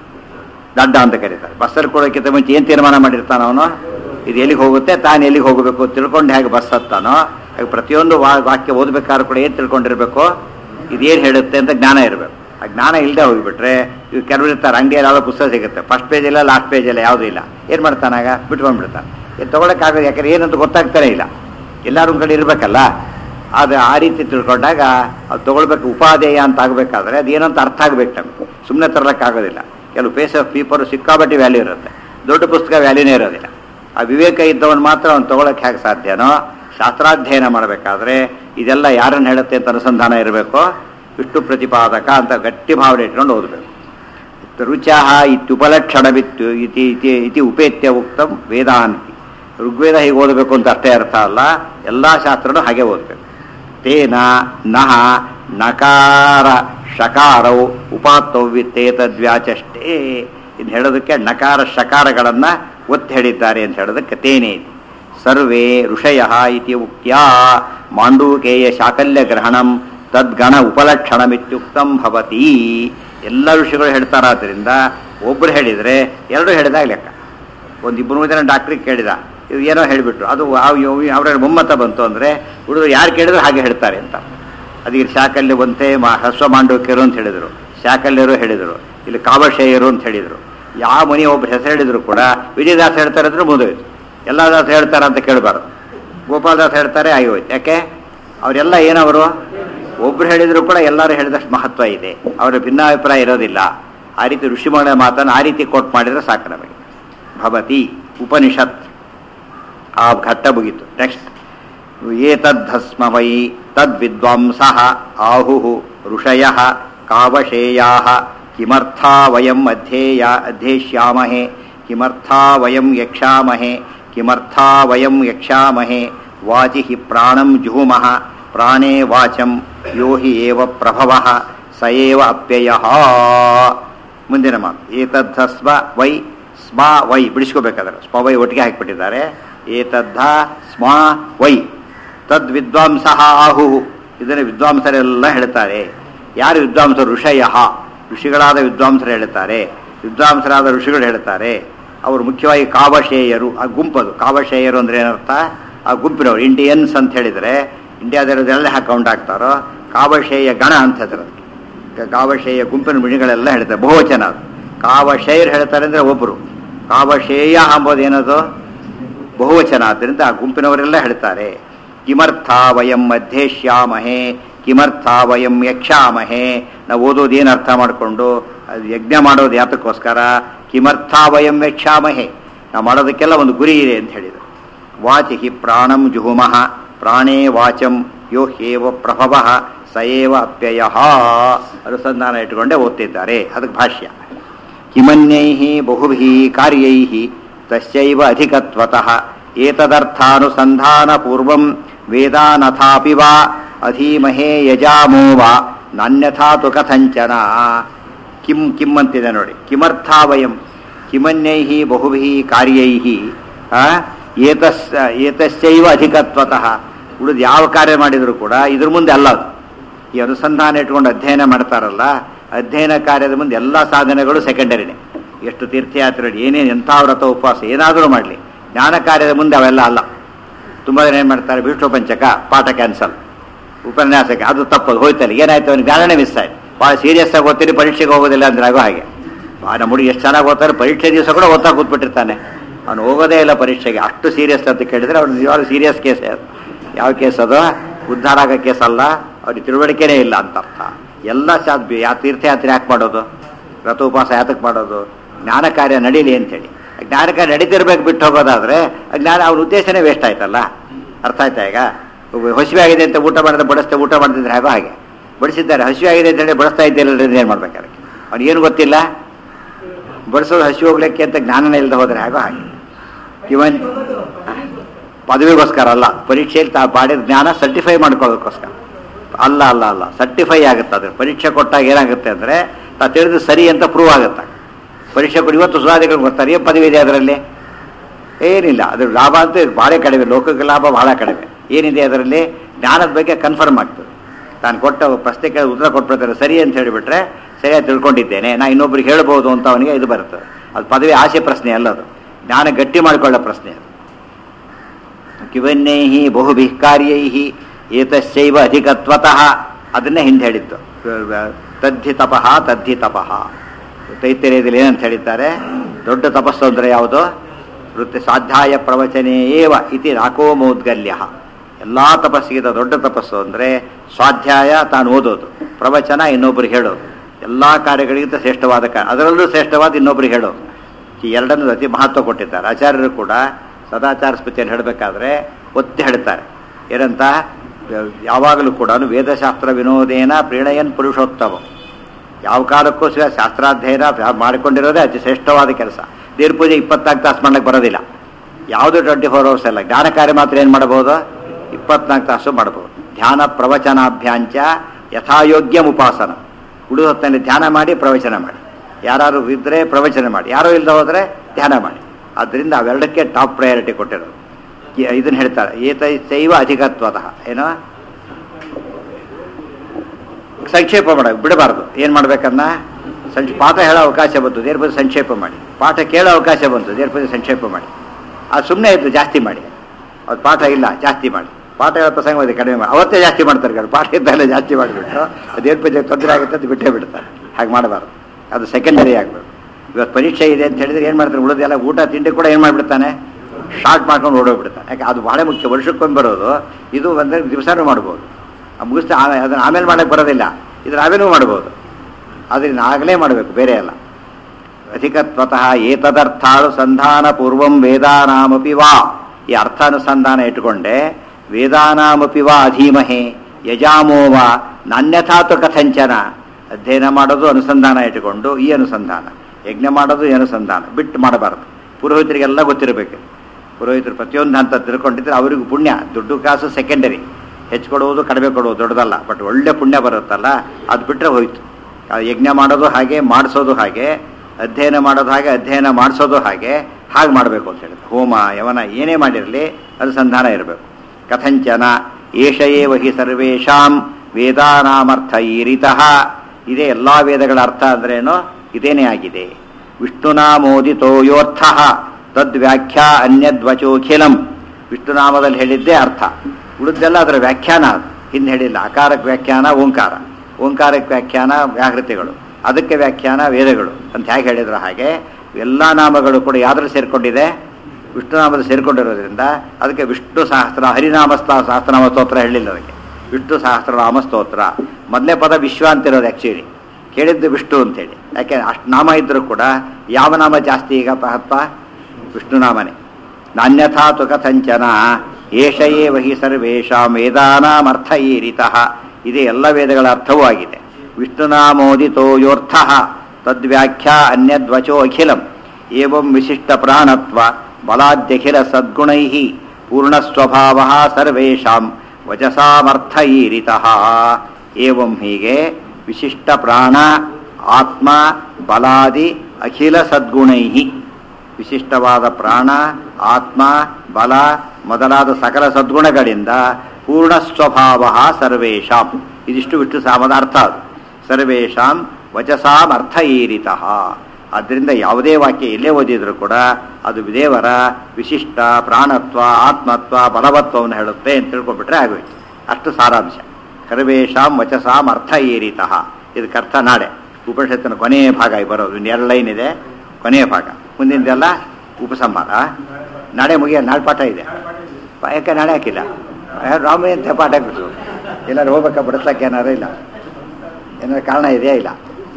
ದಡ್ಡ ಅಂತ ಕರೀತಾರೆ ಬಸ್ಸಲ್ಲಿ ಕೊಡೋಕ್ಕಿಂತ ಮುಂಚೆ ಏನು ತೀರ್ಮಾನ ಮಾಡಿರ್ತಾನ ಅವನು ಇದು ಎಲ್ಲಿಗೆ ಹೋಗುತ್ತೆ ತಾನು ಎಲ್ಲಿಗೆ ಹೋಗಬೇಕು ಅಂತ ತಿಳ್ಕೊಂಡು ಹೇಗೆ ಬಸ್ ಹತ್ತಾನೋ ಹಾಗೆ ಪ್ರತಿಯೊಂದು ವಾ- ವಾಕ್ಯ ಓದಬೇಕಾದ್ರೂ ಕೂಡ ಏನು ತಿಳ್ಕೊಂಡಿರ್ಬೇಕು ಇದೇನು ಹೇಳುತ್ತೆ ಅಂತ ಜ್ಞಾನ ಇರಬೇಕು ಆ ಜ್ಞಾನ ಇಲ್ಲದೆ ಹೋಗಿಬಿಟ್ರೆ ಇವು ಕೆಲವರು ಇರ್ತಾರೆ ಅಂಗಡಿಯಲ್ಲಿ ಯಾವುದೋ ಪುಸ್ತಕ ಸಿಗುತ್ತೆ ಫಸ್ಟ್ ಪೇಜ್ ಇಲ್ಲ ಲಾಸ್ಟ್ ಪೇಜ್ ಇಲ್ಲ ಯಾವುದೂ ಇಲ್ಲ ಏನು ಮಾಡ್ತಾನಾಗ ಬಿಟ್ಕೊಂಡ್ಬಿಡ್ತಾನೆ ಇದು ತೊಗೊಳಕ್ಕಾಗೋದು ಯಾಕಂದ್ರೆ ಏನಂತ ಗೊತ್ತಾಗ್ತಾನೆ ಇಲ್ಲ ಎಲ್ಲರೂ ಒಂದ್ ಕಡೆ ಇರಬೇಕಲ್ಲ ಅದು ಆ ರೀತಿ ತಿಳ್ಕೊಂಡಾಗ ಅದು ತೊಗೊಳ್ಬೇಕು ಉಪಾದೇಯ ಅಂತ ಆಗಬೇಕಾದ್ರೆ ಅದು ಏನಂತ ಅರ್ಥ ಆಗ್ಬೇಕು ನಮಗೆ ಸುಮ್ಮನೆ ತರಲಿಕ್ಕಾಗೋದಿಲ್ಲ ಕೆಲವು ಪೇಸ್ ಆಫ್ ಪೀಪರು ಸಿಕ್ಕಾಪಟ್ಟೆ ವ್ಯಾಲ್ಯೂ ಇರುತ್ತೆ ದೊಡ್ಡ ಪುಸ್ತಕ ವ್ಯಾಲ್ಯೂನೇ ಇರೋದಿಲ್ಲ ಆ ವಿವೇಕ ಇದ್ದವನು ಮಾತ್ರ ಅವ್ನು ತೊಗೊಳಕ್ಕೆ ಹೇಗೆ ಸಾಧ್ಯನೋ ಶಾಸ್ತ್ರಾಧ್ಯಯನ ಮಾಡಬೇಕಾದ್ರೆ ಇದೆಲ್ಲ ಯಾರನ್ನು ಹೇಳುತ್ತೆ ಅಂತ ಅನುಸಂಧಾನ ಇರಬೇಕು ವಿಷ್ಣು ಪ್ರತಿಪಾದಕ ಅಂತ ಗಟ್ಟಿ ಭಾವನೆ ಇಟ್ಕೊಂಡು ಓದಬೇಕು ರುಚಃ ಇತ್ಯುಪಲಕ್ಷಣವಿತ್ತು ಇತಿ ಇತಿ ಇತಿ ಉಪೇತ್ಯ ಉಕ್ತಂ ವೇದಾಂತಿ ಋಗ್ವೇದ ಹೀಗೆ ಓದಬೇಕು ಅಂತ ಅಷ್ಟೇ ಅರ್ಥ ಅಲ್ಲ ಎಲ್ಲ ಶಾಸ್ತ್ರನೂ ಹಾಗೆ ಓದಬೇಕು ತೇನ ನಹ ನಕಾರ ಶಕಾರೌ ಉಪಾತ್ತವ್ಯತೇತದ್ವ್ಯಾಚಷ್ಟೇ ಇದು ಹೇಳೋದಕ್ಕೆ ನಕಾರ ಶಕಾರಗಳನ್ನು ಒತ್ತಿ ಹೇಳಿದ್ದಾರೆ ಅಂತ ಹೇಳೋದಕ್ಕೆ ತೇನೇ ಇದೆ ಸರ್ವೇ ಋಷಯ ಇತಿ ಉಕ್ತ್ಯ ಮಾಂಡೂಕೇಯ ಶಾಕಲ್ಯ ಗ್ರಹಣಂ ತದ್ಗಣ ಉಪಲಕ್ಷಣಮಿತ್ಯುಕ್ತಂ ಭವತಿ ಎಲ್ಲ ಋಷಿಗಳು ಹೇಳ್ತಾರಾದ್ರಿಂದ ಒಬ್ರು ಹೇಳಿದರೆ ಎರಡು ಹೇಳಿದಾಗ ಲೆಕ್ಕ ಒಂದು ಇಬ್ಬರು ಮೂರು ಜನ ಡಾಕ್ಟ್ರಿಗೆ ಕೇಳಿದ ಇದು ಏನೋ ಹೇಳಿಬಿಟ್ರು ಅದು ಅವರ ಮೊಮ್ಮತ ಬಂತು ಅಂದರೆ ಹುಡುಗರು ಯಾರು ಕೇಳಿದ್ರು ಹಾಗೆ ಹೇಳ್ತಾರೆ ಅಂತ ಅದಕ್ಕೆ ಶಾಕಲ್ಯ ಬಂತೆ ಮಾ ಹಸ್ವ ಮಾಂಡವ್ಯರು ಅಂತ ಹೇಳಿದರು ಶಾಕಲ್ಯರು ಹೇಳಿದರು ಇಲ್ಲಿ ಕಾವಶೇಯರು ಅಂತ ಹೇಳಿದರು ಯಾವ ಮನೆ ಒಬ್ಬರು ಹೆಸರು ಹೇಳಿದ್ರು ಕೂಡ ವಿಜಯದಾಸ್ ಹೇಳ್ತಾರೆ ಅಂದ್ರೆ ಮುಗಿದೋಯ್ತು ಎಲ್ಲ ದಾಸ ಹೇಳ್ತಾರೆ ಅಂತ ಕೇಳಬಾರ್ದು ಗೋಪಾಲದಾಸ್ ಹೇಳ್ತಾರೆ ಆಗೋಯ್ತು ಯಾಕೆ ಅವರೆಲ್ಲ ಏನವರು ಒಬ್ರು ಹೇಳಿದ್ರು ಕೂಡ ಎಲ್ಲರೂ ಹೇಳಿದಷ್ಟು ಮಹತ್ವ ಇದೆ ಅವರ ಭಿನ್ನಾಭಿಪ್ರಾಯ ಇರೋದಿಲ್ಲ ಆ ರೀತಿ ಋಷಿಮಗಳ ಮಾತನ್ನು ಆ ರೀತಿ ಕೋಟ್ ಮಾಡಿದ್ರೆ ಸಾಕು ನಮಗೆ ಭವತಿ ಉಪನಿಷತ್ ಆ ಘಟ್ಟ ಮುಗೀತು ನೆಕ್ಸ್ಟ್ ಏತದ್ಧಸ್ಮ ವೈ ತದ್ವಿದ್ವಾಂಸಃ ಆಹುಃ ಋಷಯಃ ಕಾವಶೇಯಾಃ ಕಿಮರ್ಥಾ ವಯಂ ಅಧ್ಯೇಯ ಅಧ್ಯೇಷ್ಯಾಮಹೆ ಕಿಮರ್ಥಾ ವಯಂ ಯಕ್ಷಾಮಹೆ ಕಿಮರ್ಥಾ ವಯಂ ಯಕ್ಷಾಮಹೆ ವಾಚಿ ಹಿ ಪ್ರಾಣಂ ಜುಹುಮಃ ಪ್ರಾಣೇ ವಾಚಂ ಯೋ ಹಿ ಏವ ಪ್ರಭವಃ ಸ ಏವ ಅಪ್ಯಯಃ ಮುಂದಿನ ಮಾತು ಏತದ್ಧ ಸ್ವ ವೈ ಸ್ಮ ವೈ ಬಿಡಿಸ್ಕೋಬೇಕಾದ್ರೆ ಸ್ಮ ವೈ ಒಟ್ಟಿಗೆ ಹಾಕಿಬಿಟ್ಟಿದ್ದಾರೆ ಏತದ್ಧ ಸ್ಮ ವೈ ತದ್ ವಿದ್ವಾಂಸ ಆಹು ಇದನ್ನು ವಿದ್ವಾಂಸರೆಲ್ಲ ಹೇಳ್ತಾರೆ ಯಾರು ವಿದ್ವಾಂಸರು ಋಷಯ ಋಷಿಗಳಾದ ವಿದ್ವಾಂಸರು ಹೇಳ್ತಾರೆ ವಿದ್ವಾಂಸರಾದ ಋಷಿಗಳು ಹೇಳ್ತಾರೆ ಅವರು ಮುಖ್ಯವಾಗಿ ಕಾವಶೇಯರು ಆ ಗುಂಪದು ಕಾವಶೇಯರು ಅಂದ್ರೆ ಏನರ್ಥ ಆ ಗುಂಪಿನವರು ಇಂಡಿಯನ್ಸ್ ಅಂತ ಹೇಳಿದರೆ ಇಂಡಿಯಾದಲ್ಲಿರೋದೆಲ್ಲ ಹಾಕಿ ಕೌಂಟ್ ಆಗ್ತಾರೋ ಕಾವಶೇಯ ಗಣ ಅಂತ ಹೇಳ್ತಾರೆ ಅದಕ್ಕೆ ಕಾವಶೇಯ ಗುಂಪಿನ ಮಿಣಿಗಳೆಲ್ಲ ಹೇಳ್ತಾರೆ ಬಹುವಚನ ಅದು ಕಾವಶೇಯರ್ ಹೇಳ್ತಾರೆ ಅಂದರೆ ಒಬ್ಬರು ಕಾವಶೇಯ ಅಂಬೋದು ಏನದು ಬಹುವಚನ ಆದ್ದರಿಂದ ಆ ಗುಂಪಿನವರೆಲ್ಲ ಹೇಳ್ತಾರೆ ಕಿಮರ್ಥ ವಯಂ ಮಧ್ಯೇಶ್ಯಾಮಹೇ ಕಿಮರ್ಥ ವಯಂ ಯಕ್ಷಾಮಹೇ ನಾವು ಓದೋದು ಏನು ಅರ್ಥ ಮಾಡಿಕೊಂಡು ಅದು ಯಜ್ಞ ಮಾಡೋದು ಯಾತಕ್ಕೋಸ್ಕರ ಕಿಮರ್ಥ ವಯಂ ಯಕ್ಷಾಮಹೇ ನಾವು ಮಾಡೋದಕ್ಕೆಲ್ಲ ಒಂದು ಗುರಿ ಇದೆ ಅಂತ ಹೇಳಿದರು ವಾಚಿ ಹಿ ಪ್ರಾಣಂ ಜುಹುಮಃ ಪ್ರಾಣೇ ವಾಚಂ ಯೋ ಹೇವ ಪ್ರಭವ ಸಯೇವ ಅಪ್ಯಯ ಅನುಸಂಧಾನ ಇಟ್ಟುಕೊಂಡೇ ಓದ್ತಿದ್ದಾರೆ ಅದಕ್ಕೆ ಭಾಷ್ಯ ಕಿಮನ್ಯೈ ಬಹುಭಿ ಕಾರ್ಯೈ ತಸ್ಯೈವ ಅಧಿಕತ್ವತಃ ಏತದರ್ಥಾನುಸಂಧಾನ ಪೂರ್ವಂ ವೇದಾನಥಾಪಿ ವಾ ಅಧೀಮಹೇ ಯಜಾಮೋ ವಾ ನಾನ್ಯಥಾ ತು ಕಥಂಚನ ಕಿಂ ಕಿಂ ಅಂತಿದೆ ನೋಡಿ ಕಿಮರ್ಥ ವಯಂ ಕಿಮನ್ಯೈ ಬಹುಭಿ ಕಾರ್ಯೈ ಏತಸ್ ಏತಸ್ಯೈವ ಅಧಿಕತ್ವತಃ ಉಳಿದು ಯಾವ ಕಾರ್ಯ ಮಾಡಿದರೂ ಕೂಡ ಇದ್ರ ಮುಂದೆ ಅಲ್ಲ ಅದು ಈ ಅನುಸಂಧಾನ ಇಟ್ಕೊಂಡು ಅಧ್ಯಯನ ಮಾಡ್ತಾರಲ್ಲ ಅಧ್ಯಯನ ಕಾರ್ಯದ ಮುಂದೆ ಎಲ್ಲ ಸಾಧನೆಗಳು ಸೆಕೆಂಡರಿನೇ ಎಷ್ಟು ತೀರ್ಥಯಾತ್ರೆ ಏನೇನು ಎಂಥ ವ್ರತ ಉಪವಾಸ ಏನಾದರೂ ಮಾಡಲಿ ಜ್ಞಾನ ಕಾರ್ಯದ ಮುಂದೆ ಅವೆಲ್ಲ ಅಲ್ಲ ತುಂಬ ಜನ ಏನು ಮಾಡ್ತಾರೆ ವಿಷ್ಣು ಪಂಚಕ ಪಾಠ ಕ್ಯಾನ್ಸಲ್ ಉಪನ್ಯಾಸಕ್ಕೆ ಅದು ತಪ್ಪದು ಹೋಯ್ತಲ್ಲ ಏನಾಯ್ತು ಅವನಿಗೆ ಜ್ಞಾನನೇ ಮಿಸ್ ಆಯ್ತು ಭಾಳ ಸೀರಿಯಸ್ ಆಗಿ ಓದ್ತೀನಿ ಪರೀಕ್ಷೆಗೆ ಹೋಗೋದಿಲ್ಲ ಅಂದ್ರೆ ಆಗೋ ಹಾಗೆ ಆ ನಮ್ಮ ಹುಡುಗಿ ಎಷ್ಟು ಚೆನ್ನಾಗಿ ಓದ್ತಾರೆ ಪರೀಕ್ಷೆ ದಿವಸ ಕೂಡ ಓದ್ತಾ ಕೂತ್ಬಿಟ್ಟಿರ್ತಾನೆ ಅವನು ಹೋಗೋದೇ ಇಲ್ಲ ಪರೀಕ್ಷೆಗೆ ಅಷ್ಟು ಸೀರಿಯಸ್ ಅಂತ ಕೇಳಿದ್ರೆ ಅವ್ನು ನಿಜವಾಗ್ಲೂ ಸೀರಿಯಸ್ ಕೇಸ್ ಅದು ಯಾವ ಕೇಸ್ ಅದು ಉದ್ಧಾರ ಆಗೋ ಕೇಸ್ ಅಲ್ಲ ಅವ್ರಿಗೆ ತಿಳುವಳಿಕೆನೇ ಇಲ್ಲ ಅಂತ ಅರ್ಥ ಎಲ್ಲ ಸಾಧ್ಯ ಯಾವ ತೀರ್ಥಯಾತ್ರೆ ಯಾಕೆ ಮಾಡೋದು ವ್ರತ ಉಪವಾಸ ಯಾತಕ್ಕೆ ಮಾಡೋದು ಜ್ಞಾನ ಕಾರ್ಯ ನಡೀಲಿ ಅಂತೇಳಿ ಜ್ಞಾನ ಕಾರ್ಯ ನಡೀತಿರ್ಬೇಕು ಬಿಟ್ಟು ಹೋಗೋದಾದ್ರೆ ಆ ಜ್ಞಾನ ಅವ್ರ ಉದ್ದೇಶನೇ ವೇಸ್ಟ್ ಆಯ್ತಲ್ಲ ಅರ್ಥ ಆಯ್ತಾ ಈಗ ಹಸಿವೆ ಆಗಿದೆ ಅಂತ ಊಟ ಮಾಡಿದ್ರೆ ಬಡಿಸ್ತಾ ಊಟ ಮಾಡ್ತಿದ್ರೆ ಹಾಗೋ ಹಾಗೆ ಬಡಿಸಿದ್ದಾರೆ ಹಸಿವೆ ಆಗಿದೆ ಅಂತ ಹೇಳಿ ಬಡಿಸ್ತಾ ಇದ್ದಿಲ್ಲ ಏನು ಮಾಡ್ಬೇಕಾದ್ರೆ ಅವ್ನು ಏನು ಗೊತ್ತಿಲ್ಲ ಬಡಿಸೋದು ಹಸಿ ಹೋಗ್ಲಿಕ್ಕೆ ಅಂತ ಜ್ಞಾನನೇ ಇಲ್ಲದೆ ಹೋದ್ರೆ ಹಾಗೋ ಹಾಗೆ ಇವನ್ ಪದವಿಗೋಸ್ಕರ ಅಲ್ಲ ಪರೀಕ್ಷೆಯಲ್ಲಿ ತಾ ಮಾಡಿದ ಜ್ಞಾನ ಸರ್ಟಿಫೈ ಮಾಡ್ಕೊಳ್ಳೋದಕ್ಕೋಸ್ಕರ ಅಲ್ಲ ಅಲ್ಲ ಅಲ್ಲ ಸರ್ಟಿಫೈ ಆಗುತ್ತೆ ಅದ್ರ ಪರೀಕ್ಷೆ ಕೊಟ್ಟಾಗ ಏನಾಗುತ್ತೆ ಅಂದರೆ ತಾ ತಿಳಿದು ಸರಿ ಅಂತ ಪ್ರೂವ್ ಆಗುತ್ತೆ ಪರೀಕ್ಷೆ ಕೊಡಿ ಇವತ್ತು ಸುಧಾರಿಗಳು ಬರ್ತಾರೆ ಏನು ಪದವಿ ಇದೆ ಅದರಲ್ಲಿ ಏನಿಲ್ಲ ಅದ್ರ ಲಾಭ ಅಂತೂ ಭಾಳ ಕಡಿಮೆ ಲೋಕಕ್ಕೆ ಲಾಭ ಬಹಳ ಕಡಿಮೆ ಏನಿದೆ ಅದರಲ್ಲಿ ಜ್ಞಾನದ ಬಗ್ಗೆ ಕನ್ಫರ್ಮ್ ಆಗ್ತದೆ ತಾನು ಕೊಟ್ಟ ಪ್ರಶ್ನೆಗೆ ಉತ್ತರ ಕೊಟ್ಬಿಡ್ತಾರೆ ಸರಿ ಅಂತ ಹೇಳಿಬಿಟ್ರೆ ಸರಿಯಾಗಿ ತಿಳ್ಕೊಂಡಿದ್ದೇನೆ ನಾ ಇನ್ನೊಬ್ರಿಗೆ ಹೇಳ್ಬೋದು ಅಂತ ಅವನಿಗೆ ಇದು ಬರ್ತದೆ ಅದು ಪದವಿ ಆಸೆ ಪ್ರಶ್ನೆ ಅಲ್ಲ ಅದು ಜ್ಞಾನ ಗಟ್ಟಿ ಮಾಡಿಕೊಳ್ಳೋ ಪ್ರಶ್ನೆ ಅದು ಕಿವನ್ಯೈ ಬಹುಭಿ ಕಾರ್ಯೈ ಏತಶ್ಚೈವ ಅಧಿಕತ್ವತಃ ಅದನ್ನೇ ಹಿಂದೆ ಹೇಳಿದ್ದು ತದ್ಧಿ ತಪಃ ತದ್ಧಿ ತಪಃ ತೈತರೇಯದಲ್ಲಿ ಏನಂತ ಹೇಳಿದ್ದಾರೆ ದೊಡ್ಡ ತಪಸ್ಸು ಅಂದರೆ ಯಾವುದು ವೃತ್ತಿ ಸ್ವಾಧ್ಯಾಯ ಪ್ರವಚನೇ ಏವ ಇತಿ ರಾಕೋಮೌದ್ಗಲ್ಯ ಎಲ್ಲ ತಪಸ್ಸಿಗಿಂತ ದೊಡ್ಡ ತಪಸ್ಸು ಅಂದರೆ ಸ್ವಾಧ್ಯಾಯ ತಾನು ಓದೋದು ಪ್ರವಚನ ಇನ್ನೊಬ್ಬರಿಗೆ ಹೇಳೋದು ಎಲ್ಲ ಕಾರ್ಯಗಳಿಗಿಂತ ಶ್ರೇಷ್ಠವಾದ ಕಾರ್ಯ ಅದರಲ್ಲೂ ಶ್ರೇಷ್ಠವಾದ ಇನ್ನೊಬ್ಬರಿಗೆ ಹೇಳೋದು ಈ ಎರಡನ್ನೂ ಅತಿ ಮಹತ್ವ ಕೊಟ್ಟಿದ್ದಾರೆ ಆಚಾರ್ಯರು ಕೂಡ ಸದಾಚಾರ ಸ್ಮೃತಿಯನ್ನು ಹೇಳಬೇಕಾದ್ರೆ ಒತ್ತಿ ಹೇಳ್ತಾರೆ ಏನಂತ ಯಾವಾಗಲೂ ಕೂಡ ವೇದಶಾಸ್ತ್ರ ವಿನೋದೇನ ಪ್ರೀಣಯನ್ ಪುರುಷೋತ್ತಮ ಯಾವ ಕಾಲಕ್ಕೂ ಸಹ ಶಾಸ್ತ್ರಾಧ್ಯಯನ ಮಾಡಿಕೊಂಡಿರೋದೇ ಅತಿ ಶ್ರೇಷ್ಠವಾದ ಕೆಲಸ ದೇವ್ರ ಪೂಜೆ ಇಪ್ಪತ್ನಾಲ್ಕು ತಾಸು ಮಾಡ್ಲಿಕ್ಕೆ ಬರೋದಿಲ್ಲ ಯಾವುದು ಟ್ವೆಂಟಿ ಫೋರ್ ಅವರ್ಸ್ ಅಲ್ಲ ಜ್ಞಾನ ಕಾರ್ಯ ಮಾತ್ರ ಏನು ಮಾಡ್ಬೋದು ಇಪ್ಪತ್ನಾಲ್ಕು ತಾಸು ಮಾಡ್ಬೋದು ಧ್ಯಾನ ಪ್ರವಚನಾಭ್ಯಾಂಚ ಯಥಾಯೋಗ್ಯ ಉಪಾಸನ ಹುಡುಗ ಹೊತ್ತಲ್ಲಿ ಧ್ಯಾನ ಮಾಡಿ ಪ್ರವಚನ ಮಾಡಿ ಯಾರು ಇದ್ದರೆ ಪ್ರವಚನ ಮಾಡಿ ಯಾರೋ ಇಲ್ಲದೆ ಹೋದರೆ ಧ್ಯಾನ ಮಾಡಿ ಆದ್ದರಿಂದ ಅವೆರಡಕ್ಕೆ ಟಾಪ್ ಪ್ರಯಾರಿಟಿ ಕೊಟ್ಟಿರೋದು ಇದನ್ನು ಹೇಳ್ತಾರೆ ಏತ ಶೈವ ಅಧಿಕತ್ವತಃ ಏನೋ ಸಂಕ್ಷೇಪ ಮಾಡ ಬಿಡಬಾರ್ದು ಏನು ಮಾಡ್ಬೇಕನ್ನ ಸಂಕ್ಷ ಪಾಠ ಹೇಳೋ ಅವಕಾಶ ಬಂತು ದೇವ್ರ ಬಗ್ಗೆ ಸಂಕ್ಷೇಪ ಮಾಡಿ ಪಾಠ ಕೇಳೋ ಅವಕಾಶ ಬಂತು ದೇವ್ರ ಬಗ್ಗೆ ಸಂಕ್ಷೇಪ ಮಾಡಿ ಅದು ಸುಮ್ಮನೆ ಇತ್ತು ಜಾಸ್ತಿ ಮಾಡಿ ಅದು ಪಾಠ ಇಲ್ಲ ಜಾಸ್ತಿ ಮಾಡಿ ಪಾಠ ಹೇಳೋ ಪ್ರಸಂಗ ಇದೆ ಕಡಿಮೆ ಮಾಡಿ ಅವತ್ತೇ ಜಾಸ್ತಿ ಮಾಡ್ತಾರೆ ಕಡೆ ಪಾಠ ಇದ್ದಲ್ಲೇ ಜಾಸ್ತಿ ಮಾಡಿಬಿಟ್ಟು ದೇವ್ರ ಪೂಜೆ ತೊಂದರೆ ಆಗುತ್ತೆ ಅದು ಬಿಟ್ಟೇ ಬಿಡ್ತಾರೆ ಹಾಗೆ ಮಾಡಬಾರ್ದು ಅದು ಸೆಕೆಂಡರಿ ಆಗಬೇಕು ಇವತ್ತು ಪರೀಕ್ಷೆ ಇದೆ ಅಂತ ಹೇಳಿದ್ರೆ ಏನು ಮಾಡ್ತಾರೆ ಉಳಿದೆಲ್ಲ ಊಟ ತಿಂಡಿ ಕೂಡ ಏನು ಮಾಡಿಬಿಡ್ತಾನೆ ಶಾರ್ಟ್ ಮಾಡ್ಕೊಂಡು ಓಡೋಗ್ಬಿಡ್ತಾನೆ ಯಾಕೆ ಅದು ಭಾಳ ಮುಖ್ಯ ವರ್ಷಕ್ಕೊಮ್ಮೆ ಬರೋದು ಇದು ಬಂದರೆ ದಿವಸನೂ ಮಾಡ್ಬೋದು ಮುಗಿಸ್ತಾ ಅದನ್ನು ಆಮೇಲೆ ಮಾಡೋಕ್ಕೆ ಬರೋದಿಲ್ಲ ಇದ್ರ ಆಮೇಲೂ ಮಾಡ್ಬೋದು ಅದರಿಂದ ಆಗಲೇ ಮಾಡಬೇಕು ಬೇರೆ ಅಲ್ಲ ಅಧಿಕತ್ವತಃ ಏತದರ್ಥಾನುಸಂಧಾನ ಪೂರ್ವಂ ವೇದಾನಾಮಪಿ ವಾ ಈ ಅರ್ಥಾನುಸಂಧಾನ ಇಟ್ಟುಕೊಂಡೆ ವೇದಾನಾಮಪಿ ವಾ ಅಧೀಮಹೆ ಯಜಾಮೋ ವಾ ನಾನ್ಯಥಾತು ಕಥಂಚನ ಅಧ್ಯಯನ ಮಾಡೋದು ಅನುಸಂಧಾನ ಇಟ್ಟುಕೊಂಡು ಈ ಅನುಸಂಧಾನ ಯಜ್ಞ ಮಾಡೋದು ಈ ಅನುಸಂಧಾನ ಬಿಟ್ಟು ಮಾಡಬಾರ್ದು ಪುರೋಹಿತರಿಗೆಲ್ಲ ಗೊತ್ತಿರಬೇಕು ಪುರೋಹಿತರು ಪ್ರತಿಯೊಂದು ಹಂತ ತಿಳ್ಕೊಂಡಿದ್ರೆ ಅವರಿಗೂ ಪುಣ್ಯ ದುಡ್ಡು ಕಾಸು ಸೆಕೆಂಡರಿ ಹೆಚ್ಚು ಕೊಡುವುದು ಕಡಿಮೆ ಕೊಡುವುದು ದೊಡ್ಡದಲ್ಲ ಬಟ್ ಒಳ್ಳೆ ಪುಣ್ಯ ಬರುತ್ತಲ್ಲ ಅದು ಬಿಟ್ಟರೆ ಹೋಯ್ತು ಯಜ್ಞ ಮಾಡೋದು ಹಾಗೆ ಮಾಡಿಸೋದು ಹಾಗೆ ಅಧ್ಯಯನ ಮಾಡೋದು ಹಾಗೆ ಅಧ್ಯಯನ ಮಾಡಿಸೋದು ಹಾಗೆ ಹಾಗೆ ಮಾಡಬೇಕು ಅಂತ ಹೇಳಿದ್ರು ಹೋಮ ಯವನ ಏನೇ ಮಾಡಿರಲಿ ಅನುಸಂಧಾನ ಇರಬೇಕು ಕಥಂಚನ ಏಷ ಏವ ಹಿ ಸರ್ವೇಷಾಂ ವೇದಾನಾಮರ್ಥ ಈರಿತಃ ಇದೇ ಎಲ್ಲಾ ವೇದಗಳ ಅರ್ಥ ಅಂದ್ರೇನು ಇದೇನೇ ಆಗಿದೆ ವಿಷ್ಣುನಾಮೋದಿತೋ ಯೋರ್ಥ ತದ್ವ್ಯಾಖ್ಯಾ ಅನ್ಯದ್ವಚೋಖಿಲಂ ವಿಷ್ಣುನಾಮದಲ್ಲಿ ಹೇಳಿದ್ದೇ ಅರ್ಥ ಉಳಿದೆಲ್ಲ ಅದರ ವ್ಯಾಖ್ಯಾನ ಅದು ಹಿಂದೆ ಹೇಳಿಲ್ಲ ಅಕಾರಕ್ಕೆ ವ್ಯಾಖ್ಯಾನ ಓಂಕಾರ ಓಂಕಾರಕ್ಕೆ ವ್ಯಾಖ್ಯಾನ ವ್ಯಾಹೃತಿಗಳು ಅದಕ್ಕೆ ವ್ಯಾಖ್ಯಾನ ವೇದಗಳು ಅಂತ ಹೇಗೆ ಹೇಳಿದ್ರು ಹಾಗೆ ಎಲ್ಲ ನಾಮಗಳು ಕೂಡ ಯಾವ್ದ್ರಲ್ಲಿ ಸೇರ್ಕೊಂಡಿದೆ ವಿಷ್ಣುನಾಮದಲ್ಲಿ ಸೇರ್ಕೊಂಡಿರೋದ್ರಿಂದ ಅದಕ್ಕೆ ವಿಷ್ಣು ಸಹಸ್ರ ಹರಿನಾಮ ಸ್ತ- ಸಹಸ್ರನಾಮ ಸ್ತೋತ್ರ ಹೇಳಿಲ್ಲ ಅದಕ್ಕೆ ವಿಷ್ಣು ಸಹಸ್ರನಾಮ ಸ್ತೋತ್ರ ಮೊದಲನೇ ಪದ ವಿಶ್ವ ಅಂತಿರೋದು ಆ್ಯಕ್ಚುಲಿ ಕೇಳಿದ್ದು ವಿಷ್ಣು ಅಂತೇಳಿ ಯಾಕೆ ಅಷ್ಟು ನಾಮ ಇದ್ದರೂ ಕೂಡ ಯಾವ ನಾಮ ಜಾಸ್ತಿ ಈಗ ಮಹತ್ವ ವಿಷ್ಣುನಾಮನೇ ನಾನ್ಯಥಾ ತು ಕಥಂಚನ ಏಷ ಏವ ಹಿ ಸರ್ವೇಷಾಂ ವೇದಾನಾಮರ್ಥ ಈರಿತಃ ಇದೇ ಎಲ್ಲ ವೇದಗಳ ಅರ್ಥವೂ ಆಗಿದೆ ವಿಷ್ಣುನಾಮೋದಿತೋ ಯೋರ್ಥ ತದ್ವ್ಯಾಖ್ಯಾ ಅನ್ಯದ್ವಚೋ ಅಖಿಲಂ ಏವಂ ವಿಶಿಷ್ಟ ಪ್ರಾಣತ್ವ ಬಲಾದ್ಯಖಿಲ ಸದ್ಗುಣೈ ಪೂರ್ಣಸ್ವಭಾವ ಸರ್ವೇಷಾಂ ವಚಸಾಮರ್ಥ ಈರಿತಃ ಏವಂ ಹೀಗೆ ವಿಶಿಷ್ಟ ಪ್ರಾಣ ಆತ್ಮ ಬಲಾದಿ ಅಖಿಲ ಸದ್ಗುಣೈ ವಿಶಿಷ್ಟವಾದ ಪ್ರಾಣ ಆತ್ಮ ಬಲ ಮೊದಲಾದ ಸಕಲ ಸದ್ಗುಣಗಳಿಂದ ಪೂರ್ಣ ಸ್ವಭಾವ ಸರ್ವೇಷಾಂ ಇದಿಷ್ಟು ವಿಷ್ಣು ಸಾಮದ ಅರ್ಥ ಅದು ಸರ್ವೇಷಾಂ ವಚಸಾಂ ಅರ್ಥ ಈರಿತಃ ಆದ್ದರಿಂದ ಯಾವುದೇ ವಾಕ್ಯ ಎಲ್ಲೇ ಓದಿದ್ರು ಕೂಡ ಅದು ದೇವರ ವಿಶಿಷ್ಟ ಪ್ರಾಣತ್ವ ಆತ್ಮತ್ವ ಬಲವತ್ವವನ್ನು ಹೇಳುತ್ತೆ ಅಂತ ತಿಳ್ಕೊಂಡ್ಬಿಟ್ರೆ ಆಗೋಯ್ತು ಅಷ್ಟು ಸಾರಾಂಶ ಸರ್ವೇಷಾಂ ವಚಸಾಂ ಅರ್ಥ ಈರಿತಃ ಇದಕ್ಕೆ ಅರ್ಥ ನಾಳೆ ಉಪನಿಷತ್ತಿನ ಕೊನೆಯ ಭಾಗ ಬರೋದು ಇನ್ನು ಎರಡು ಲೈನ್ ಇದೆ ಕೊನೆಯ ಭಾಗ ಮುಂದಿನದೆಲ್ಲ ಉಪಸಂಹಾರ ನಾಳೆ ಮುಗಿಯ ನಾಳೆ ಪಾಠ ಇದೆ ಯಾಕೆ ನಾಳೆ ಹಾಕಿಲ್ಲ ರಾಮ ಅಂತ ಪಾಠ ಹಾಕ್ಬಿಟ್ಟು ಎಲ್ಲರೂ ಹೋಗ್ಬೇಕಾ ಬಿಡಿಸ್ಲಕ್ಕೆ ಏನಾರು ಇಲ್ಲ ಏನಾದ್ರು ಕಾರಣ ಇದೆಯಾ ಇಲ್ಲ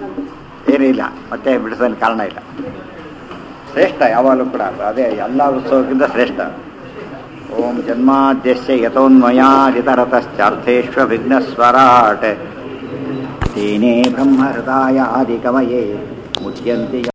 ಏನೂ ಇಲ್ಲ ಮತ್ತೆ ಬಿಡಿಸೋದಕ್ಕೆ ಕಾರಣ ಇಲ್ಲ ಶ್ರೇಷ್ಠ ಯಾವಾಗಲೂ ಕೂಡ ಅದೇ ಎಲ್ಲ ಉತ್ಸವಕ್ಕಿಂತ ಶ್ರೇಷ್ಠ ಓಂ ಜನ್ಮಾದ್ಯಸ್ಯ ಯಥೋನ್ಮಯಾದಿತರತಶ್ಚಾರ್ಥೇಶ್ವ ವಿಘ್ನಸ್ವರಾಟ್ ತೇನೇ ಬ್ರಹ್ಮಹೃದಾಯ ಆದಿಕಮಯೇ ಮುಚ್ಯಂತಿ